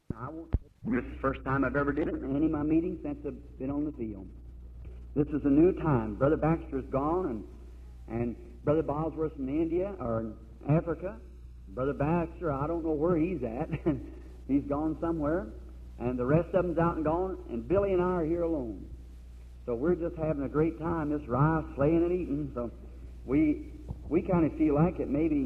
I won't. This is the first time I've ever did it in any of my meetings since I've been on the field. This is a new time. Brother Baxter's gone, and and Brother Bosworth's in India or in Africa. Brother Baxter, I don't know where he's at. he's gone somewhere, and the rest of them's out and gone. And Billy and I are here alone. So we're just having a great time, this rice, slaying and eating. So we we kind of feel like it. Maybe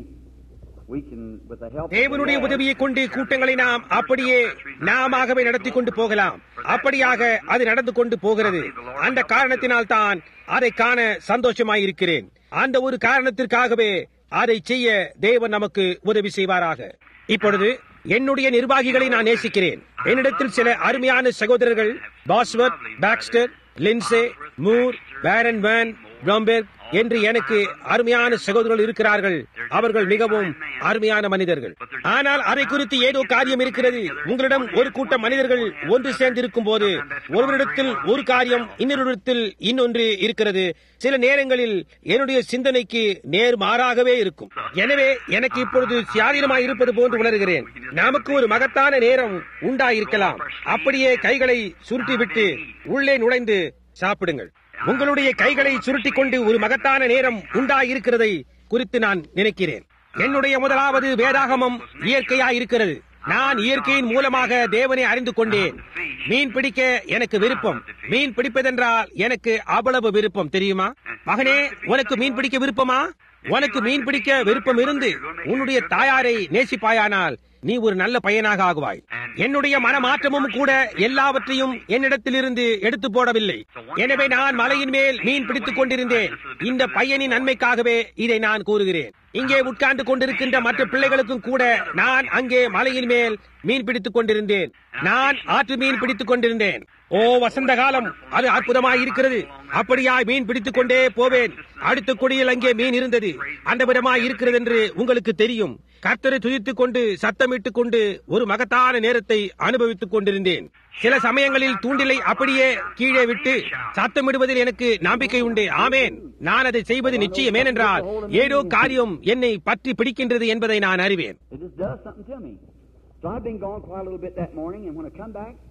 we can, with the help. of the தேவனுடைய Lord, உதவியை கொண்டு கூட்டங்களை நாம் அப்படியே நாமவே நடத்தி கொண்டு போகலாம் அப்படியாக அது நடந்து கொண்டு போகிறது அந்த காரணத்தினால் தான் அதை காண சந்தோஷமாயிருக்கிறேன் அந்த ஒரு காரணத்திற்காகவே அதை செய்ய தேவன் நமக்கு உதவி செய்வாராக இப்பொழுது என்னுடைய நிர்வாகிகளை நான் நேசிக்கிறேன் என்னிடத்தில் சில அருமையான சகோதரர்கள் Bosworth Baxter Lindsay Moore Brown Van Blomberg என்று எனக்கு அருமையான சகோதரர்கள் இருக்கிறார்கள் அவர்கள் மிகவும் அருமையான மனிதர்கள் ஆனால் அதை குறித்து ஏதோ காரியம் இருக்கிறது உங்களிடம் ஒரு கூட்டம் மனிதர்கள் ஒன்று சேர்ந்து இருக்கும் போது ஒருவரிடத்தில் ஒரு காரியம் இன்னொருடத்தில் இன்னொன்று இருக்கிறது சில நேரங்களில் என்னுடைய சிந்தனைக்கு நேர் மாறாகவே இருக்கும் எனவே எனக்கு இப்பொழுது சுயாதீனமாய் இருப்பது போன்று உணர்கிறேன் நமக்கு ஒரு மகத்தான நேரம் உண்டாயிருக்கலாம் அப்படியே கைகளை சுருட்டிவிட்டு உள்ளே நுழைந்து சாப்பிடுங்கள் உங்களுடைய கைகளை சுருட்டிக் கொண்டு ஒரு மகத்தான நேரம் உண்டாயிருக்கிறதை குறித்து நான் நினைக்கிறேன் என்னுடைய முதலாவது வேதாகமம் இயற்கையாய் இருக்கிறது நான் இயற்கையின் மூலமாக தேவனை அறிந்து கொண்டேன் மீன் பிடிக்க எனக்கு விருப்பம் மீன் பிடிப்பதென்றால் எனக்கு அவ்வளவு விருப்பம் தெரியுமா மகனே உனக்கு மீன் பிடிக்க விருப்பமா உனக்கு மீன் பிடிக்க விருப்பம் இருந்து உன்னுடைய தாயாரை நேசிப்பாயானால் நீ ஒரு நல்ல பையனாக ஆகுவாய் என்னுடைய மனமாற்றமும் கூட எல்லாவற்றையும் என்னிடத்திலிருந்து எடுத்து போடவில்லை எனவே நான் மலையின் மேல் மீன் பிடித்துக் கொண்டிருந்தேன் இந்த பையனின் நன்மைக்காகவே இதை நான் கூறுகிறேன் இங்கே உட்கார்ந்து கொண்டிருக்கின்ற மற்ற பிள்ளைகளுக்கும் கூட நான் அங்கே மலையின் மேல் மீன் பிடித்துக் கொண்டிருந்தேன் நான் ஆற்று மீன் பிடித்துக் கொண்டிருந்தேன் ஓ வசந்த காலம் அது அற்புதமாய் இருக்கிறது அப்படியாய் மீன் பிடித்துக் கொண்டே போவேன் அடுத்த கொடியில் அங்கே மீன் இருந்தது அந்த விதமாய் இருக்கிறது என்று உங்களுக்கு தெரியும் கர்த்தரை துதித்துக் கொண்டு சத்தமிட்டுக் கொண்டு ஒரு மகத்தான நேரத்தை அனுபவித்துக் கொண்டிருந்தேன் சில சமயங்களில் தூண்டிலை அப்படியே கீழே விட்டு சத்தமிடுவதில் எனக்கு நம்பிக்கை உண்டு ஆமேன் நான் அதை செய்வது நிச்சயம் ஏனென்றால் ஏதோ காரியம் என்னை பற்றி பிடிக்கின்றது என்பதை நான் அறிவேன் It just does something to me. So I've been gone quite a little bit that morning, and when I come back,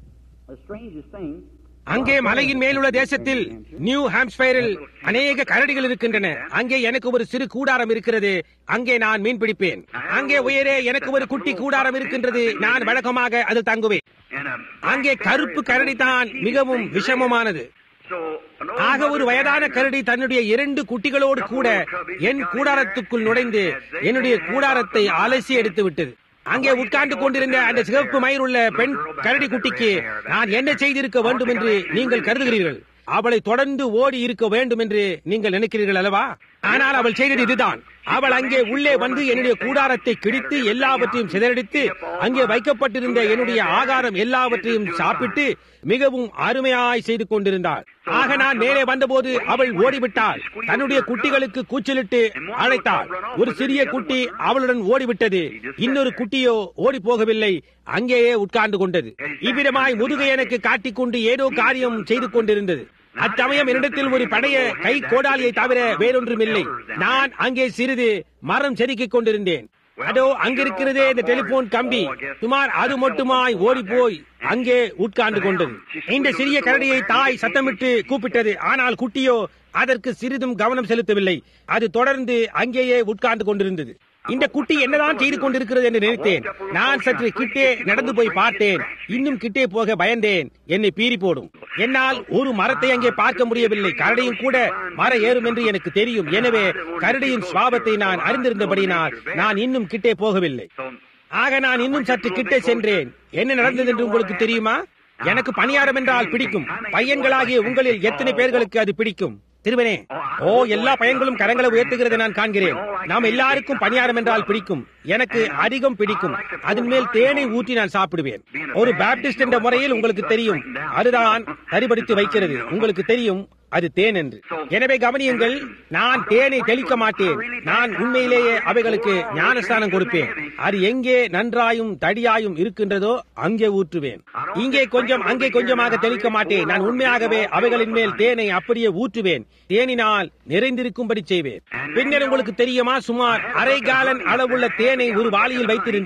the strangest thing. அங்கே மலையின் மேலுள்ள தேசத்தில் நியூ ஹாம்ஸ்பயரில் அநேக கரடிகள் இருக்கின்றன அங்கே எனக்கு ஒரு சிறு கூடாரம் இருக்கிறது அங்கே நான் மீன் பிடிப்பேன் அங்கே உயரே எனக்கு ஒரு குட்டி கூடாரம் இருக்கின்றது நான் வழக்கமாக அதில் தங்குவேன் And, um, அங்கே கருப்பு கரடி தான் மிகவும் விஷமமானது so, an old ஆக ஒரு mother வயதான had கரடி தன்னுடைய இரண்டு குட்டிகளோடு கூட என் கூடாரத்துக்குள் நுழைந்து என்னுடைய கூடாரத்தை அலசி எடுத்து விட்டது அங்கே உட்கார்ந்து கொண்டிருந்த அந்த சிவப்பு மயிருள்ள பெண் கரடி குட்டிக்கு நான் என்ன செய்திருக்க வேண்டும் என்று நீங்கள் கருதுகிறீர்கள் அவளை தொடர்ந்து ஓடி இருக்க வேண்டும் என்று நீங்கள் நினைக்கிறீர்கள் அல்லவா ஆனால் அவள் செய்தது இதுதான் அவள் அங்கே உள்ளே வந்து என்னுடைய கூடாரத்தை கிழித்து எல்லாவற்றையும் சிதறடித்து அங்கே வைக்கப்பட்டிருந்த என்னுடைய ஆகாரம் எல்லாவற்றையும் சாப்பிட்டு மிகவும் அருமையாய் செய்து கொண்டிருந்தாள் ஆக நான் மேலே வந்தபோது அவள் ஓடிவிட்டாள் தன்னுடைய குட்டிகளுக்கு கூச்சலிட்டு அழைத்தாள் ஒரு சிறிய குட்டி அவளுடன் ஓடிவிட்டது இன்னொரு குட்டியோ ஓடி போகவில்லை அங்கேயே உட்கார்ந்து கொண்டது இவ்விதமாய் முதுகை எனக்கு காட்டிக்கொண்டு ஏதோ காரியம் செய்து கொண்டிருந்தது அச்சமயம் என்னிடத்தில் ஒரு பழைய கை கோடாலியை தவிர வேறொன்றும் இல்லை நான் அங்கே சிறிது மரம் செதுக்கிக் கொண்டிருந்தேன் அதோ அங்கிருக்கிறதே இந்த டெலிபோன் கம்பி சுமார் அது மட்டுமாய் ஓடி போய் அங்கே உட்கார்ந்து கொண்டது இந்த சிறிய கரடியை தாய் சத்தமிட்டு கூப்பிட்டது ஆனால் குட்டியோ அதற்கு சிறிதும் கவனம் செலுத்தவில்லை அது தொடர்ந்து அங்கேயே உட்கார்ந்து கொண்டிருந்தது இந்த குட்டி என்னதான் செய்து கொண்டிருக்கிறது என்று நினைத்தேன் நான் சற்று கிட்டே நடந்து போய் பார்த்தேன் இன்னும் கிட்டே போக பயந்தேன் என்னை பீறி போடும் என்னால் ஒரு மரத்தை அங்கே பார்க்க முடியவில்லை கரடியும் கூட மர ஏறும் என்று எனக்கு தெரியும் எனவே கரடியின் சுவாபத்தை நான் அறிந்திருந்தபடியினால் நான் இன்னும் கிட்டே போகவில்லை ஆக நான் இன்னும் சற்று கிட்டே சென்றேன் என்ன நடந்தது என்று உங்களுக்கு தெரியுமா எனக்கு பணியாரம் என்றால் பிடிக்கும் பையன்களாகிய உங்களில் எத்தனை பேர்களுக்கு அது பிடிக்கும் திருவனே ஓ எல்லா பையன்களும் கரங்களை உயர்த்துகிறதை நான் காண்கிறேன் நாம் எல்லாருக்கும் பணியாரம் என்றால் பிடிக்கும் எனக்கு அதிகம் பிடிக்கும் அதன் மேல் தேனை ஊற்றி நான் சாப்பிடுவேன் ஒரு பாப்டிஸ்ட் என்ற முறையில் உங்களுக்கு தெரியும் அதுதான் சரிபடுத்தி வைக்கிறது உங்களுக்கு தெரியும் அது தேன் என்று எனவே கவனியுங்கள் நான் தேனை தெளிக்க மாட்டேன் நான் உண்மையிலேயே அவைகளுக்கு ஞானஸ்தானம் கொடுப்பேன் அது எங்கே நன்றாயும் தடியாயும் இருக்கின்றதோ அங்கே ஊற்றுவேன் இங்கே கொஞ்சம் அங்கே கொஞ்சமாக தெளிக்க மாட்டேன் நான் உண்மையாகவே அவைகளின் மேல் தேனை அப்படியே ஊற்றுவேன் தேனினால் நிறைந்திருக்கும்படி செய்வேன் பின்னர் உங்களுக்கு தெரியுமா சுமார் அரை காலன் அளவுள்ள தேனை ஒரு வாளியில் வைத்திருந்தேன்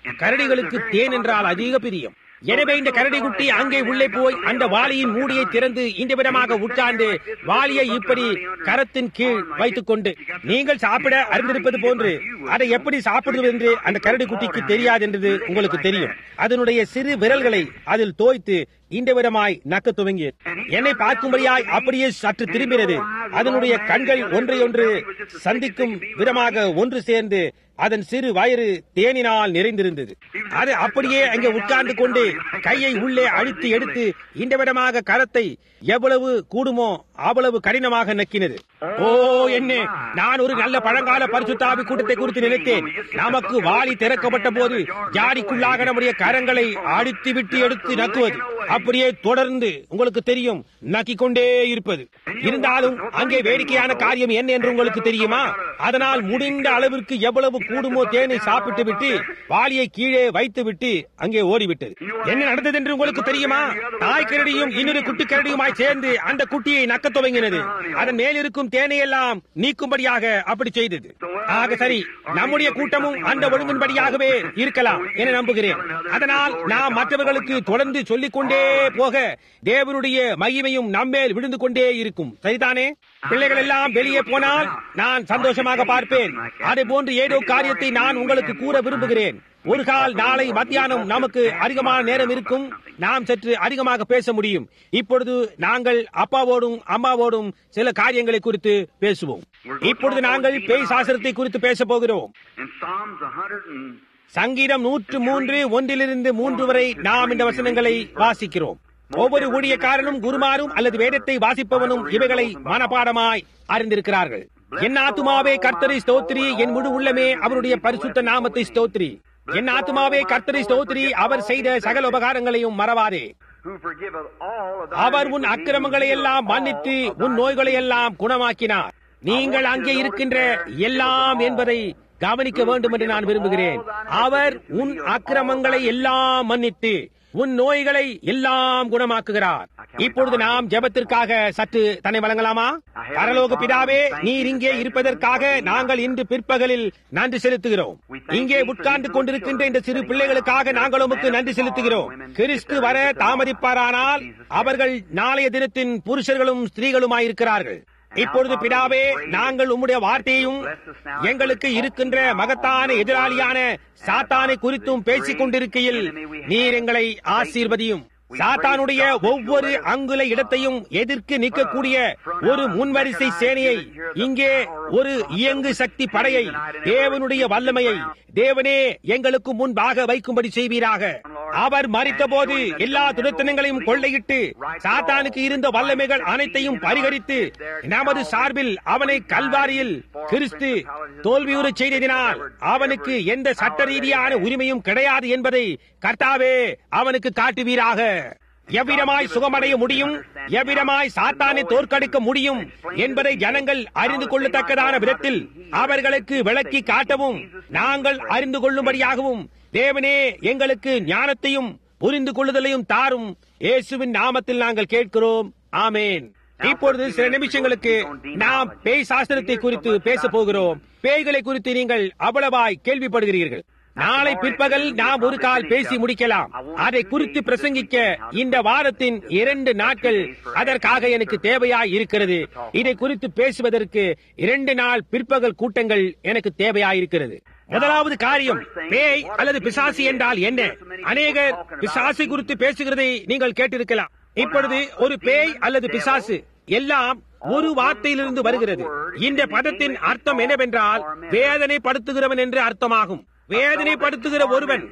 கரடிகளுக்கு தேன் என்றால் அதிக பிரியம் எனவே இந்த கரடி குட்டி அங்கே உள்ளே போய் அந்த வாளியின் மூடியை திறந்து இந்த விதமாக உட்கார்ந்து வாளியை இப்படி கரத்தின் கீழ் வைத்துக் கொண்டு நீங்கள் சாப்பிட அறிந்திருப்பது போன்று அதை எப்படி சாப்பிடுவது என்று அந்த கரடி குட்டிக்கு தெரியாது என்றது உங்களுக்கு தெரியும் அதனுடைய சிறு விரல்களை அதில் தோய்த்து இந்த விதமாய் நக்க துவங்கியது என்னை பார்க்கும்படியாய் அப்படியே சற்று திரும்பினது அதனுடைய கண்கள் ஒன்றையொன்று சந்திக்கும் விதமாக ஒன்று சேர்ந்து அதன் சிறு வயிறு தேனினால் நிறைந்திருந்தது அது அப்படியே அங்கே உட்கார்ந்து கொண்டு கையை உள்ளே அழித்து எடுத்து இந்த விதமாக கரத்தை எவ்வளவு கூடுமோ அவ்வளவு கடினமாக நக்கினது ஓ என்ன நான் ஒரு நல்ல பழங்கால பரிசுத்தாவி கூட்டத்தை குறித்து நினைத்தேன் நமக்கு வாளி திறக்கப்பட்ட போது ஜாடிக்குள்ளாக நம்முடைய கரங்களை அடித்து விட்டு எடுத்து நக்குவது அப்படியே தொடர்ந்து உங்களுக்கு தெரியும் நக்கிக் கொண்டே இருப்பது இருந்தாலும் அங்கே வேடிக்கையான காரியம் என்ன என்று உங்களுக்கு தெரியுமா அதனால் முடிந்த அளவிற்கு எவ்வளவு கூடுமோ தேனை சாப்பிட்டு விட்டு வாளியை கீழே வைத்து விட்டு அங்கே ஓடிவிட்டது என்ன நடந்தது என்று உங்களுக்கு தெரியுமா தாய் கரடியும் இன்னொரு குட்டி கரடியுமாய் சேர்ந்து அந்த குட்டியை நக்க துவங்கினது அதன் மேல் இருக்கும் தேனை எல்லாம் நீக்கும்படியாக அப்படி செய்தது ஆக சரி நம்முடைய கூட்டமும் அந்த ஒழுங்கின்படியாகவே இருக்கலாம் என நம்புகிறேன் அதனால் நாம் மற்றவர்களுக்கு தொடர்ந்து சொல்லிக் கொண்டே போக தேவனுடைய மகிமையும் நம்மேல் விழுந்து கொண்டே இருக்கும் சரிதானே பிள்ளைகள் எல்லாம் வெளியே போனால் நான் சந்தோஷமாக பார்ப்பேன் அதே போன்று ஏதோ காரியத்தை நான் உங்களுக்கு கூற விரும்புகிறேன் ஒரு கால் நாளை மத்தியானம் நமக்கு அதிகமான நேரம் இருக்கும் நாம் சற்று அதிகமாக பேச முடியும் இப்பொழுது நாங்கள் அப்பாவோடும் அம்மாவோடும் சில காரியங்களை குறித்து பேசுவோம் இப்பொழுது நாங்கள் பேய் சாஸ்திரத்தை குறித்து பேச போகிறோம் In Psalms 100 and சங்கீதம் நூற்று மூன்று ஒன்றிலிருந்து மூன்று வரை நாம் இந்த வசனங்களை வாசிக்கிறோம் ஒவ்வொரு ஊழியக்காரனும் குருமாரும் அல்லது வேதத்தை வாசிப்பவனும் இவைகளை மனப்பாடமாய் அறிந்திருக்கிறார்கள் என் ஆத்துமாவே கர்த்தரை ஸ்தோத்திரி என் முழு உள்ளமே அவருடைய பரிசுத்த நாமத்தை ஸ்தோத்திரி என் ஆத்துமாவே கர்த்தரை ஸ்தோத்திரி அவர் செய்த சகல உபகாரங்களையும் மறவாதே who forgiveth all of thy அவர் உன் iniquities அக்கிரமங்களை எல்லாம் and மன்னித்து all of உன் thy நோய்களை எல்லாம் குணமாக்கினார் நீங்கள் அங்கே இருக்கின்ற எல்லாம் என்பதை கவனிக்க வேண்டும் என்று நான் விரும்புகிறேன் அவர் உன் அக்கிரமங்களை எல்லாம் மன்னித்து உன் நோய்களை எல்லாம் குணமாக்குகிறார் இப்பொழுது நாம் ஜெபத்திற்காக சற்று தன்னை வழங்கலாமா பரலோக பிதாவே நீர் இங்கே இருப்பதற்காக நாங்கள் இன்று பிற்பகலில் நன்றி செலுத்துகிறோம் இங்கே உட்கார்ந்து கொண்டிருக்கின்ற இந்த சிறு பிள்ளைகளுக்காக நாங்கள் உமக்கு நன்றி செலுத்துகிறோம் கிறிஸ்து வர தாமதிப்பாரானால் அவர்கள் நாளைய தினத்தின் புருஷர்களும் ஸ்திரீகளுமாயிருக்கிறார்கள் இப்பொழுது பிதாவே நாங்கள் உம்முடைய வார்த்தையும் எங்களுக்கு இருக்கின்ற மகத்தான எதிராளியான சாத்தானை குறித்தும் பேசிக் கொண்டிருக்கையில் நீர் எங்களை ஆசீர்வதியும் சாத்தானுடைய ஒவ்வொரு அங்குல இடத்தையும் எதிர்க்கு நிற்கக்கூடிய ஒரு முன்வரிசை சேனையை இங்கே ஒரு இயங்கு சக்தி படையை தேவனுடைய வல்லமையை தேவனே எங்களுக்கு முன்பாக வைக்கும்படி செய்வீராக அவர் மறித்த போது எல்லா துரத்தனங்களையும் கொள்ளையிட்டு சாத்தானுக்கு இருந்த வல்லமைகள் அனைத்தையும் பரிகரித்து நமது சார்பில் அவனை கல்வாரியில் கிறிஸ்து தோல்வியுறச் செய்ததினால் அவனுக்கு எந்த சட்ட ரீதியான உரிமையும் கிடையாது என்பதை கர்த்தாவே அவனுக்கு காட்டுவீராக எவ்விதமாய் சுகமடைய முடியும் எவ்விதமாய் சாத்தானை தோற்கடிக்க முடியும் என்பதை ஜனங்கள் அறிந்து கொள்ளத்தக்கதான விதத்தில் அவர்களுக்கு விளக்கி காட்டவும் நாங்கள் அறிந்து கொள்ளும்படியாகவும் தேவனே எங்களுக்கு ஞானத்தையும் புரிந்து கொள்ளுதலையும் தாரும் இயேசுவின் நாமத்தில் நாங்கள் கேட்கிறோம் ஆமேன் இப்பொழுது சில நிமிஷங்களுக்கு நாம் பேய் சாஸ்திரத்தை குறித்து பேச போகிறோம் பேய்களை குறித்து நீங்கள் அவ்வளவாய் கேள்விப்படுகிறீர்கள் நாளை பிற்பகல் நாம் ஒரு கால் பேசி முடிக்கலாம் அதை குறித்து பிரசங்கிக்க இந்த வாரத்தின் இரண்டு நாட்கள் அதற்காக எனக்கு தேவையாய் இருக்கிறது இதை குறித்து பேசுவதற்கு இரண்டு நாள் பிற்பகல் கூட்டங்கள் எனக்கு தேவையாய் இருக்கிறது முதலாவது காரியம் பேய் அல்லது பிசாசு என்றால் என்ன அநேகர் பிசாசு குறித்து பேசுகிறதை நீங்கள் கேட்டிருக்கலாம் இப்பொழுது ஒரு பேய் அல்லது பிசாசு எல்லாம் ஒரு வார்த்தையிலிருந்து வருகிறது இந்த பதத்தின் அர்த்தம் என்னவென்றால் வேதனைப்படுத்துகிறவன் என்று அர்த்தமாகும் வேதனைப்படுத்துகிற ஒருவன்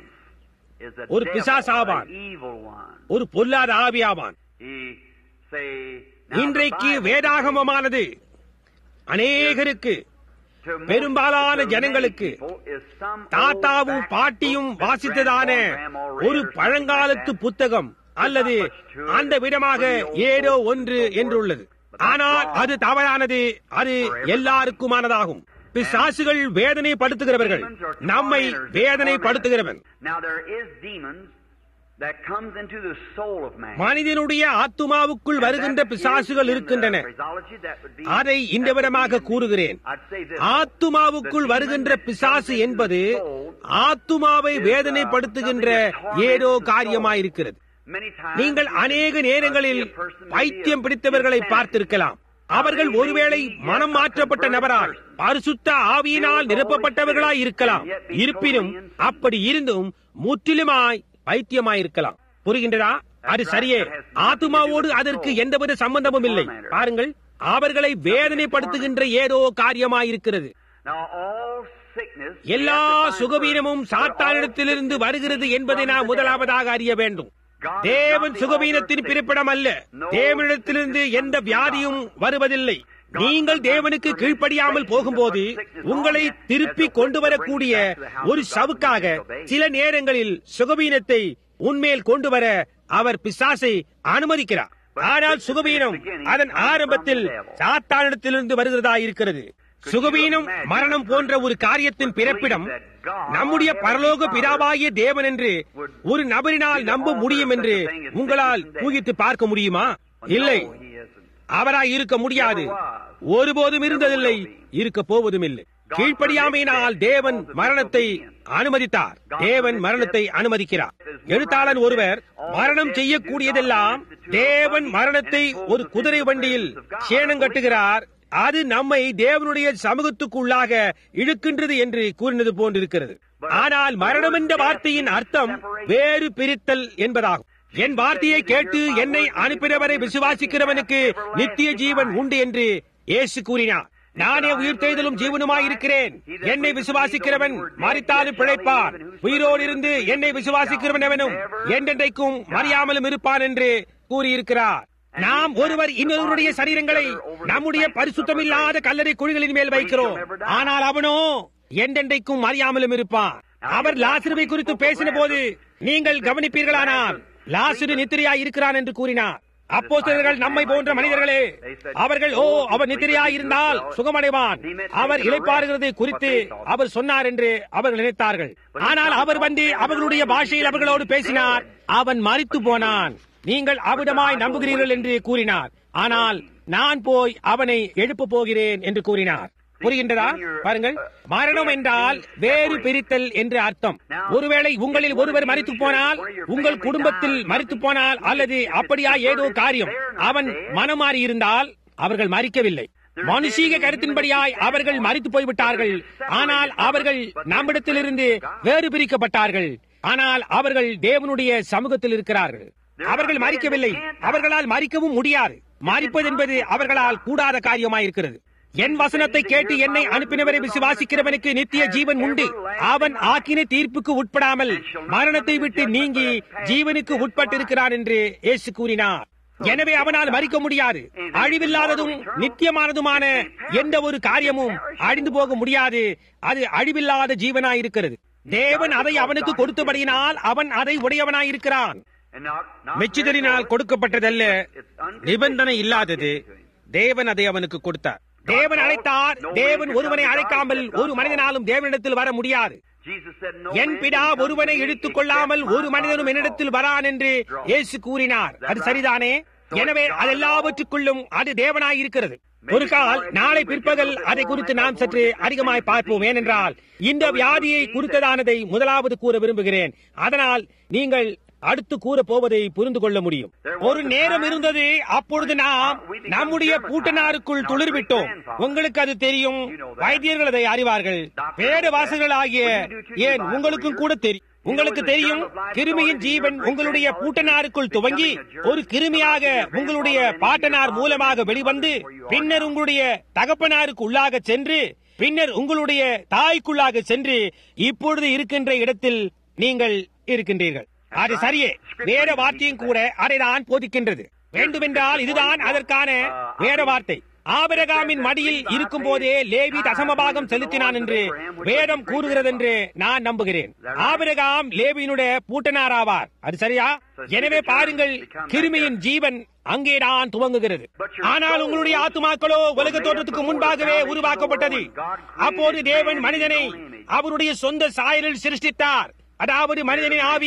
is a ஒரு devil, பிசாசாவான். an evil one. ஒரு பொல்லாத ஆவியாவான் He say, now the இன்றைக்கு Bible வேதாகமமானது அநேகருக்கு to most பெரும்பாலான to many ஜனங்களுக்கு people is some தாத்தாவும் old பாட்டியும் back book that வாசித்ததான grandpa or grandma read ஒரு or something பழங்காலத்து like that. புத்தகம் அல்லது அந்த விதமாக ஏதோ ஒன்று என்றுள்ளது ஆனால் அது தவறானது அது எல்லாருக்குமானதாகும் பிசாசுகள் வேதனைப்படுத்துகிறவர்கள் நம்மை வேதனைப்படுத்துகிறவன் Now there is demons that comes into the soul of man. மனிதனுடைய ஆத்துமாவுக்குள் வருகின்ற பிசாசுகள் இருக்கின்றன அதை இந்த விதமாக கூறுகிறேன் ஆத்துமாவுக்குள் வருகின்ற பிசாசு என்பது ஆத்துமாவை வேதனைப்படுத்துகின்ற ஏதோ காரியமாயிருக்கிறது நீங்கள் அநேக நேரங்களில் பைத்தியம் பிடித்தவர்களை பார்த்திருக்கலாம் அவர்கள் ஒருவேளை மனம் மாற்றப்பட்ட நபரால் பரிசுத்த ஆவியினால் நிரப்பப்பட்டவர்களாய் இருக்கலாம் இருப்பினும் அப்படி இருந்தும் முற்றிலுமாய் பைத்தியமாயிருக்கலாம் புரிகின்றதா அது சரியே ஆத்துமாவோடு அதற்கு எந்தவித சம்பந்தமும் இல்லை பாருங்கள் அவர்களை வேதனைப்படுத்துகின்ற ஏதோ காரியமாயிருக்கிறது எல்லா சுகவீனமும் சாத்தானிடத்திலிருந்து வருகிறது என்பதை நாம் முதலாவதாக அறிய வேண்டும் தேவன் சுகவீனத்தின் பிறப்பிடம் அல்ல தேவனிடத்திலிருந்து எந்த வியாதியும் வருவதில்லை நீங்கள் தேவனுக்கு கீழ்ப்படியாமல் போகும்போது உங்களை திருப்பி கொண்டு வரக்கூடிய ஒரு சவுக்காக சில நேரங்களில் சுகவீனத்தை உன்மேல் கொண்டு வர அவர் பிசாசை அனுமதிக்கிறார் ஆனால் சுகவீனம் அதன் ஆரம்பத்தில் சாத்தானிடத்திலிருந்து வருகிறதா இருக்கிறது சுகவீனம் மரணம் போன்ற ஒரு காரியத்தின் பிறப்பிடம் நம்முடைய பரலோக பிதாவாகிய தேவன் என்று ஒரு நபரினால் நம்ப முடியும் என்று உங்களால் ஊகித்து பார்க்க முடியுமா இல்லை அவராய் இருக்க முடியாது ஒருபோதும் இருந்ததில்லை இருக்க போவதும் இல்லை கீழ்ப்படியாமையினால் தேவன் மரணத்தை அனுமதித்தார் தேவன் மரணத்தை அனுமதிக்கிறார் எழுத்தாளன் ஒருவர் மரணம் செய்யக்கூடியதெல்லாம் தேவன் மரணத்தை ஒரு குதிரை வண்டியில் சேணம் கட்டுகிறார் அது நம்மை தேவனுடைய சமூகத்துக்குள்ளாக இழுக்கின்றது என்று கூறினது போன்றிருக்கிறது ஆனால் மரணம் என்ற வார்த்தையின் அர்த்தம் வேறு பிரித்தல் என்பதாகும் என் வார்த்தையை கேட்டு என்னை அனுப்பினவரை விசுவாசிக்கிறவனுக்கு நித்திய ஜீவன் உண்டு என்று இயேசு கூறினார் நானே உயிர் தேய்தலும் ஜீவனுமாய் இருக்கிறேன் என்னை விசுவாசிக்கிறவன் மறித்தாலும் பிழைப்பான் உயிரோடு இருந்து என்னை விசுவாசிக்கிறவன் எவனும் என்றென்றைக்கும் மறியாமலும் இருப்பான் என்று கூறியிருக்கிறார் நாம் ஒருவர் இன்னொருவருடைய சரீரங்களை நம்முடைய பரிசுத்தமில்லாத கல்லறை குழிகளின் மேல் வைக்கிறோம் ஆனால் அவனோ என்றென்றைக்கும் அறியாமலும் இருப்பான் அவர் லாசிருவை குறித்து பேசின போது நீங்கள் கவனிப்பீர்களானால் லாசிரு நித்திரையா இருக்கிறான் என்று கூறினார் அப்போ சிலர்கள் நம்மை போன்ற மனிதர்களே அவர்கள் ஓ அவர் நித்திரையா இருந்தால் சுகமடைவான் அவர் இழைப்பாருகிறது குறித்து அவர் சொன்னார் என்று அவர்கள் நினைத்தார்கள் ஆனால் அவர் வந்து அவர்களுடைய பாஷையில் அவர்களோடு பேசினார் அவன் மறித்து போனான் நீங்கள் அவிடமாய் நம்புகிறீர்கள் என்று கூறினார் ஆனால் நான் போய் அவனை எழுப்ப போகிறேன் என்று கூறினார் புரிகின்றதா பாருங்கள் மரணம் என்றால் வேறு பிரித்தல் என்று அர்த்தம் ஒருவேளை உங்களில் ஒருவர் மறித்து போனால் உங்கள் குடும்பத்தில் மறித்து போனால் அல்லது அப்படியா ஏதோ காரியம் அவன் மனமாறி இருந்தால் அவர்கள் மறிக்கவில்லை மனுஷீக கருத்தின்படியாய் அவர்கள் மறித்து போய்விட்டார்கள் ஆனால் அவர்கள் நம்மிடத்திலிருந்து வேறு பிரிக்கப்பட்டார்கள் ஆனால் அவர்கள் தேவனுடைய சமூகத்தில் இருக்கிறார்கள் அவர்கள் மறிக்கவில்லை அவர்களால் மறிக்கவும் முடியாது மறிப்பது என்பது அவர்களால் கூடாத காரியமாயிருக்கிறது என் வசனத்தை கேட்டு என்னை அனுப்பினவரை விசுவாசிக்கிறவனுக்கு நித்திய ஜீவன் உண்டு அவன் ஆக்கின தீர்ப்புக்கு உட்படாமல் மரணத்தை விட்டு நீங்கி ஜீவனுக்கு உட்பட்டிருக்கிறான் என்று இயேசு கூறினார் எனவே அவனால் மறிக்க முடியாது அழிவில்லாததும் நித்தியமானதுமான எந்த ஒரு காரியமும் அழிந்து போக முடியாது அது அழிவில்லாத ஜீவனாயிருக்கிறது தேவன் அதை அவனுக்கு கொடுத்தபடியினால் அவன் அதை உடையவனாயிருக்கிறான் மெச்சுதலினால் கொடுக்கப்பட்டதல்ல நிபந்தனை இல்லாதது தேவன் அதை அவனுக்கு கொடுத்தார் தேவன் அழைத்தார் தேவன் ஒருவனை அழைக்காமல் ஒரு மனிதனாலும் தேவனிடத்தில் வர முடியாது என் பிதா ஒருவனை இழுத்துக் கொள்ளாமல் ஒரு மனிதனும் என்னிடத்தில் வரான் என்று இயேசு கூறினார் அது சரிதானே எனவே அதெல்லாவற்றுக்குள்ளும் அது தேவனாய் இருக்கிறது ஒரு கால் நாளை பிற்பகல் அதை குறித்து நாம் சற்று அதிகமாய் பார்ப்போம் ஏனென்றால் இந்த வியாதியை குறித்ததானதை முதலாவது கூற விரும்புகிறேன் அதனால் நீங்கள் அடுத்து கூற போவதை புரிந்து கொள்ள முடியும் ஒரு நேரம் இருந்தது அப்பொழுது நாம் நம்முடைய பூட்டனாருக்குள் துளிர்விட்டோம் உங்களுக்கு அது தெரியும் வைத்தியர்கள் அதை அறிவார்கள் வேத வாசகர்கள் ஆகிய ஏன் உங்களுக்கும் கூட தெரியும் உங்களுக்கு தெரியும் கிருமியின் ஜீவன் உங்களுடைய பூட்டனாருக்குள் துவங்கி ஒரு கிருமியாக உங்களுடைய பாட்டனார் மூலமாக வெளிவந்து பின்னர் உங்களுடைய தகப்பனாருக்கு உள்ளாக சென்று பின்னர் உங்களுடைய தாய்க்குள்ளாக சென்று இப்பொழுது இருக்கின்ற இடத்தில் நீங்கள் இருக்கின்றீர்கள் அது சரியே வேற வார்த்தையும் கூட அதை தான் போதிக்கின்றது வேண்டுமென்றால் இதுதான் அதற்கான வேற வார்த்தை ஆபரகாமின் மடியில் இருக்கும் போதே லேவி தசமபாகம் செலுத்தினான் என்று வேதம் கூறுகிறது என்று நான் நம்புகிறேன் ஆபரகாம் லேவியினுடைய பூட்டனாராவார் அது சரியா எனவே பாருங்கள் கிருமியின் ஜீவன் அங்கேதான் துவங்குகிறது ஆனால் உங்களுடைய ஆத்துமாக்களோ உலக தோற்றத்துக்கு முன்பாகவே உருவாக்கப்பட்டது அப்போது தேவன் மனிதனை அவருடைய சொந்த சாயலில் சிருஷ்டித்தார் அதாவது மனிதனின் ஆவியை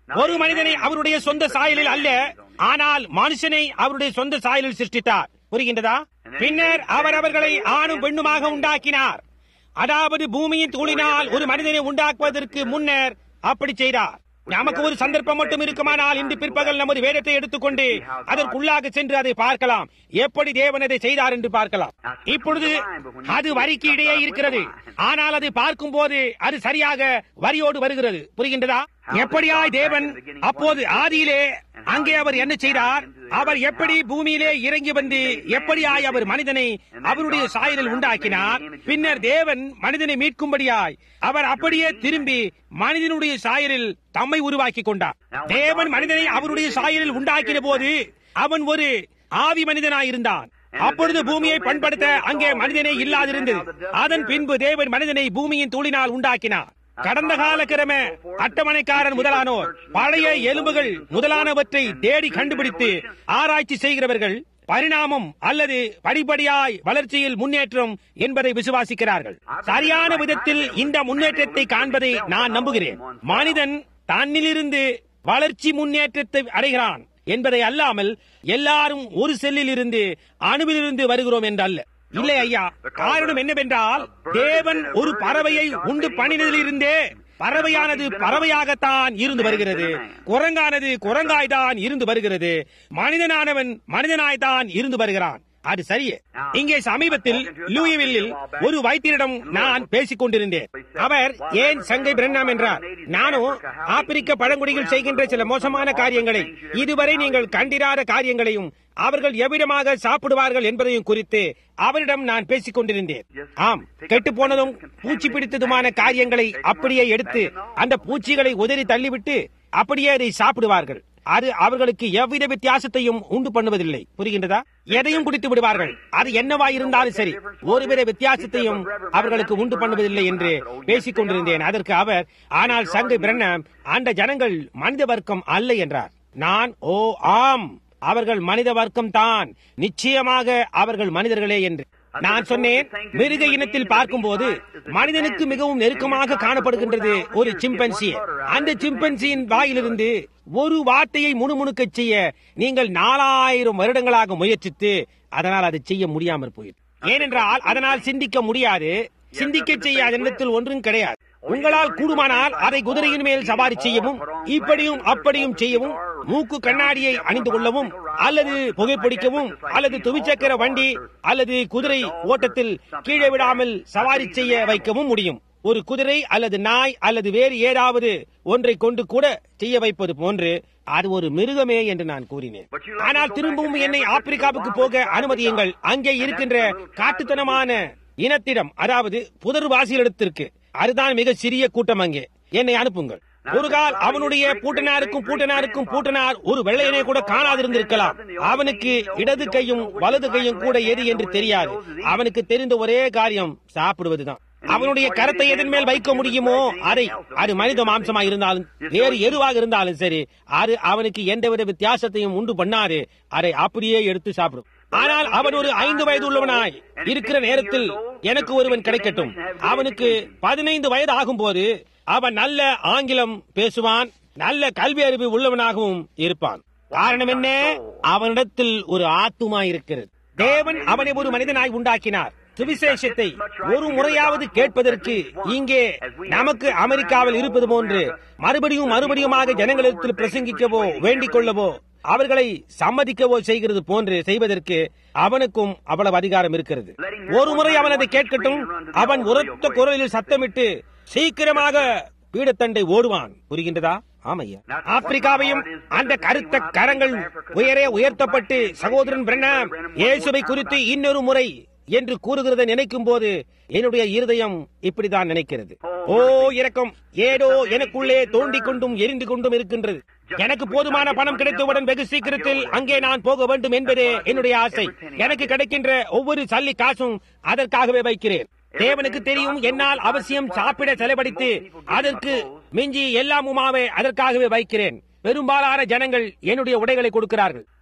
ஒரு மனிதனை அவருடைய சொந்த சாயலில் அல்ல ஆனால் மனுஷனை அவருடைய சொந்த சாயலில் சிருஷ்டித்தார் புரிகின்றதா பின்னர் அவர் அவர்களை ஆணும் பெண்ணுமாக உண்டாக்கினார் அதாவது பூமியின் தூளினால் ஒரு மனிதனை உண்டாக்குவதற்கு முன்னர் அப்படி செய்தார் நமக்கு ஒரு சந்தர்ப்பம் மட்டும் இருக்குமானால் இன்று பிற்பகல் நமது வேதத்தை எடுத்துக்கொண்டு அதற்குள்ளாக சென்று அதை பார்க்கலாம் எப்படி தேவன் அதை செய்தார் என்று பார்க்கலாம் இப்பொழுது அது வரிக்கு இடையே இருக்கிறது ஆனால் அதை பார்க்கும் போது அது சரியாக வரியோடு வருகிறது புரிகின்றதா எப்படியாய் தேவன் அப்போது ஆதியிலே அங்கே அவர் என்ன செய்தார் அவர் எப்படி பூமியிலே இறங்கி வந்து எப்படியாய் அவர் மனிதனை அவருடைய சாயலில் உண்டாக்கினார் பின்னர் தேவன் மனிதனை மீட்கும்படியாய் அவர் அப்படியே திரும்பி மனிதனுடைய சாயலில் தம்மை உருவாக்கி கொண்டார் தேவன் மனிதனை அவருடைய சாயலில் உண்டாக்கின போது அவன் ஒரு ஆவி மனிதனாயிருந்தான் அப்பொழுது பூமியை பண்படுத்த அங்கே மனிதனே இல்லாதிருந்தது அதன் பின்பு தேவன் மனிதனை பூமியின் தூளினால் உண்டாக்கினார் கடந்த கால கிரம அட்டமனைக்காரன் முதலானோர் பழைய எலும்புகள் முதலானவற்றை தேடி கண்டுபிடித்து ஆராய்ச்சி செய்கிறவர்கள் பரிணாமம் அல்லது படிப்படியாய் வளர்ச்சியில் முன்னேற்றம் என்பதை விசுவாசிக்கிறார்கள் சரியான விதத்தில் இந்த முன்னேற்றத்தை காண்பதை நான் நம்புகிறேன் மனிதன் தன்னிலிருந்து வளர்ச்சி முன்னேற்றத்தை அடைகிறான் என்பதை அல்லாமல் எல்லாரும் ஒரு செல்லில் இருந்து அணுவிலிருந்து வருகிறோம் என்றல்ல இல்லை ஐயா காரணம் என்னவென்றால் தேவன் ஒரு பறவையை உண்டு பண்ணினதிலிருந்தே பறவையானது பறவையாகத்தான் இருந்து வருகிறது குரங்கானது குரங்காய்தான் இருந்து வருகிறது மனிதனானவன் மனிதனாய்தான் இருந்து வருகிறான் அது சரியே இங்கே சமீபத்தில் லூயிவில்லில் ஒரு வைத்தியரிடம் நான் பேசிக் கொண்டிருந்தேன் அவர் ஏன் சங்கை பிரண்ணாம் என்றார் நானும் ஆப்பிரிக்க பழங்குடிகள் செய்கின்ற சில மோசமான காரியங்களை இதுவரை நீங்கள் கண்டிராத காரியங்களையும் அவர்கள் எவ்விடமாக சாப்பிடுவார்கள் என்பதையும் குறித்து அவரிடம் நான் பேசிக் கொண்டிருந்தேன் ஆம் கெட்டு போனதும் பூச்சி பிடித்ததுமான காரியங்களை அப்படியே எடுத்து அந்த பூச்சிகளை உதறி தள்ளிவிட்டு அப்படியே அதை சாப்பிடுவார்கள் அது அவர்களுக்கு எவ்வித வித்தியாசத்தையும் உண்டு பண்ணுவதில்லை புரிகின்றதா எதையும் குடித்து விடுவார்கள் அது என்னவா இருந்தாலும் சரி ஒருவித வித்தியாசத்தையும் அவர்களுக்கு உண்டு பண்ணுவதில்லை என்று பேசிக் கொண்டிருந்தேன் அதற்கு அவர் ஆனால் சங்கை பிரண்ணம் அந்த ஜனங்கள் மனித வர்க்கம் அல்ல என்றார் நான் ஓ ஆம் அவர்கள் மனித வர்க்கம் தான் நிச்சயமாக அவர்கள் மனிதர்களே என்று நான் சொன்னேன் மிருக இனத்தில் பார்க்கும்போது மனிதனுக்கு மிகவும் நெருக்கமாக காணப்படுகின்றது ஒரு சிம்பன்சி அந்த சிம்பன்சியின் வாயிலிருந்து ஒரு வார்த்தையை முணுமுணுக்க செய்ய நீங்கள் நாலாயிரம் வருடங்களாக முயற்சித்து அதனால் அதை செய்ய முடியாமல் போயிடும் ஏனென்றால் அதனால் சிந்திக்க முடியாது சிந்திக்க செய்ய அதனிடத்தில் ஒன்றும் கிடையாது உங்களால் கூடுமானால் அதை குதிரையின் மேல் சவாரி செய்யவும் இப்படியும் அப்படியும் செய்யவும் மூக்கு கண்ணாடியை அணிந்து கொள்ளவும் அல்லது புகைப்பிடிக்கவும் அல்லது துவிச்சக்கர வண்டி அல்லது குதிரை ஓட்டத்தில் கீழே விடாமல் சவாரி செய்ய வைக்கவும் முடியும் ஒரு குதிரை அல்லது நாய் அல்லது வேறு ஏதாவது ஒன்றை கொண்டு கூட செய்ய வைப்பது போன்று அது ஒரு மிருகமே என்று நான் கூறினேன் ஆனால் திரும்பவும் என்னை ஆப்பிரிக்காவுக்கு போக அனுமதியுங்கள் அங்கே இருக்கின்ற காட்டுத்தனமான இனத்திடம் அதாவது புதர் வாசிகளிடத்திற்கு அதுதான் மிக சிறிய கூட்டம் அங்கே என்னை அனுப்புங்கள் ஒரு கால் அவனுடைய பூட்டனாருக்கும் பூட்டனாருக்கும் பூட்டனார் ஒரு வெள்ளையனை கூட காணாதிருந்திருக்கலாம் அவனுக்கு இடது கையும் வலது கையும் கூட எது என்று தெரியாது அவனுக்கு தெரிந்த ஒரே காரியம் சாப்பிடுவதுதான் அவனுடைய கரத்தை எதன் மேல் வைக்க முடியுமோ அதை அது மனித மாம்சமா இருந்தாலும் வேறு எதுவாக இருந்தாலும் சரி அது அவனுக்கு எந்தவித வித்தியாசத்தையும் உண்டு பண்ணாது அதை அப்படியே எடுத்து சாப்பிடும் ஆனால் அவன் ஒரு ஐந்து வயது உள்ளவனாய் இருக்கிற நேரத்தில் எனக்கு ஒருவன் கிடைக்கட்டும் அவனுக்கு பதினைந்து வயது ஆகும் போது அவன் நல்ல ஆங்கிலம் பேசுவான் நல்ல கல்வி அறிவு உள்ளவனாகவும் இருப்பான் காரணம் என்ன அவனிடத்தில் ஒரு ஆத்துமா இருக்கிறது தேவன் அவனை ஒரு மனிதனாய் உண்டாக்கினார் சுவிசேஷத்தை ஒரு முறையாவது கேட்பதற்கு இங்கே நமக்கு அமெரிக்காவில் இருப்பது போன்று மறுபடியும் மறுபடியுமாக ஜனங்களிடத்தில் பிரசங்கிக்கவோ வேண்டிக் கொள்ளவோ அவர்களை சம்மதிக்கவோ செய்கிறது போன்று செய்வதற்கு அவனுக்கும் அவ்வளவு அதிகாரம் இருக்கிறது ஒரு முறை அவன் அதை கேட்கட்டும் அவன் உரத்த குரலில் சத்தமிட்டு சீக்கிரமாக பீடத்தண்டை ஓடுவான் புரிகின்றதா ஆமையா ஆப்பிரிக்காவையும் அந்த கருத்த கரங்கள் உயரே உயர்த்தப்பட்டு சகோதரன் பிரண்ணாம் இயேசுவை குறித்து இன்னொரு முறை என்று கூறுகிறதை நினைக்கும் போது என்னுடைய இருதயம் இப்படிதான் நினைக்கிறது ஓ இரக்கம் ஏதோ எனக்குள்ளே தோண்டிக் கொண்டும் எரிந்து கொண்டும் இருக்கின்றது எனக்கு போதுமான பணம் கிடைத்தவுடன் வெகு சீக்கிரத்தில் அங்கே நான் போக வேண்டும் என்பதே என்னுடைய ஆசை எனக்கு கிடைக்கின்ற ஒவ்வொரு சல்லி காசும் அதற்காகவே வைக்கிறேன் தேவனுக்கு தெரியும் என்னால் அவசியம் சாப்பிட செலவழித்து அதற்கு மிஞ்சி எல்லாமுமாவே அதற்காகவே வைக்கிறேன் பெரும்பாலான ஜனங்கள் என்னுடைய உடைகளை கொடுக்கிறார்கள்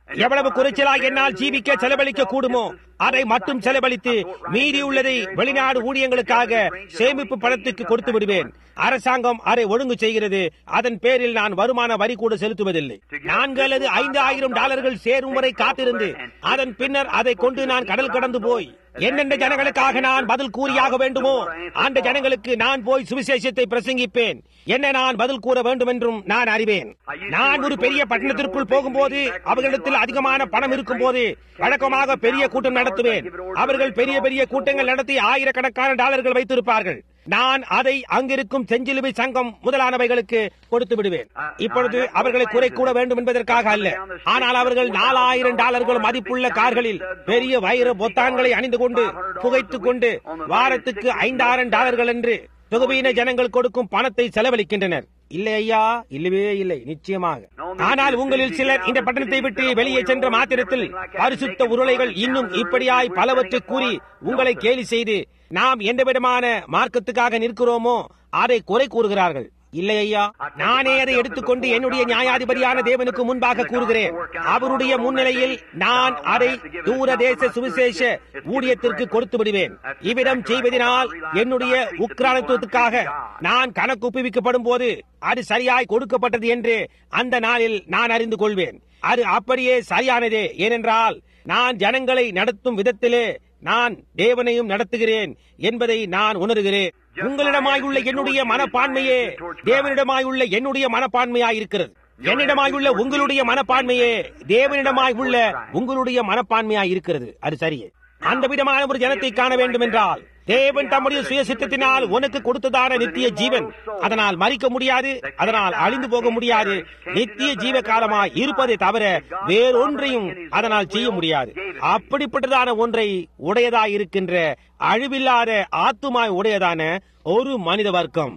எவ்வளவு குறைச்சலாக என்னால் ஜீவிக்க செலவழிக்க கூடுமோ அதை மட்டும் செலவழித்து மீதி உள்ளதை வெளிநாடு ஊழியங்களுக்காக சேமிப்பு பணத்துக்கு கொடுத்து விடுவேன் அரசாங்கம் அதை ஒழுங்கு செய்கிறது அதன் பேரில் நான் வருமான வரி கூட செலுத்துவதில்லை நான்கு அல்லது ஐந்து ஆயிரம் டாலர்கள் சேரும் வரை காத்திருந்து அதன் பின்னர் அதை கொண்டு நான் கடல் கடந்து போய் என்னென்ன ஜனங்களுக்காக நான் பதில் கூறியாக வேண்டுமோ அந்த ஜனங்களுக்கு நான் போய் சுவிசேஷத்தை பிரசங்கிப்பேன் என்ன நான் பதில் கூற வேண்டும் என்றும் நான் அறிவேன் நான் ஒரு பெரிய பட்டணத்திற்குள் போகும்போது அவர்களிடத்தில் அதிகமான பணம் இருக்கும் போது வழக்கமாக பெரிய கூட்டம் நடத்துவேன் அவர்கள் பெரிய பெரிய கூட்டங்கள் நடத்தி ஆயிரக்கணக்கான டாலர்கள் வைத்திருப்பார்கள் நான் அதை அங்கிருக்கும் செஞ்சிலுவை சங்கம் முதலானவைகளுக்கு கொடுத்து விடுவேன் இப்பொழுது அவர்களை குறை கூட வேண்டும் என்பதற்காக அல்ல ஆனால் அவர்கள் நாலாயிரம் டாலர்கள் மதிப்புள்ள கார்களில் பெரிய வைர பொத்தான்களை அணிந்து கொண்டு புகைத்துக் கொண்டு வாரத்துக்கு ஐந்தாயிரம் டாலர்கள் என்று தொகுதியின ஜனங்கள் கொடுக்கும் பணத்தை செலவழிக்கின்றனர் இல்லை ஐயா இல்லவே இல்லை நிச்சயமாக ஆனால் உங்களில் சிலர் இந்த பட்டணத்தை விட்டு வெளியே சென்ற மாத்திரத்தில் பரிசுத்த உருளைகள் இன்னும் இப்படியாய் பலவற்றை கூறி உங்களை கேலி செய்து நாம் எந்த விதமான மார்க்கத்துக்காக நிற்கிறோமோ அதை குறை கூறுகிறார்கள் இல்லை ஐயா நானே அதை எடுத்துக்கொண்டு என்னுடைய நியாயாதிபதியான தேவனுக்கு முன்பாக கூறுகிறேன் அவருடைய முன்னிலையில் நான் அதை தூர தேச சுவிசேஷ ஊழியத்திற்கு கொடுத்து விடுவேன் இவ்விடம் செய்வதனால் என்னுடைய உக்ரானத்துவத்துக்காக நான் கணக்கு ஒப்புவிக்கப்படும் போது அது சரியாய் கொடுக்கப்பட்டது என்று அந்த நாளில் நான் அறிந்து கொள்வேன் அது அப்படியே சரியானதே ஏனென்றால் நான் ஜனங்களை நடத்தும் விதத்திலே நான் தேவனையும் நடத்துகிறேன் என்பதை நான் உணர்கிறேன் உங்களிடமாயுள்ள என்னுடைய மனப்பான்மையே தேவனிடமாயுள்ள என்னுடைய மனப்பான்மையாய் இருக்கிறது என்னிடமாயுள்ள உங்களுடைய மனப்பான்மையே தேவனிடமாய் உள்ள உங்களுடைய மனப்பான்மையாய் இருக்கிறது அது சரியே அந்த விதமான ஒரு ஜனத்தை காண வேண்டும் என்றால் தேவன் தம்முடைய சுய சித்தத்தினால் உனக்கு கொடுத்ததான நித்திய ஜீவன் அதனால் மறிக்க முடியாது அதனால் அழிந்து போக முடியாது நித்திய ஜீவ காலமாய் இருப்பதை தவிர வேறொன்றையும் அதனால் செய்ய முடியாது அப்படிப்பட்டதான ஒன்றை உடையதாய் இருக்கின்ற அழிவில்லாத ஆத்துமாய் உடையதான ஒரு மனித வர்க்கம்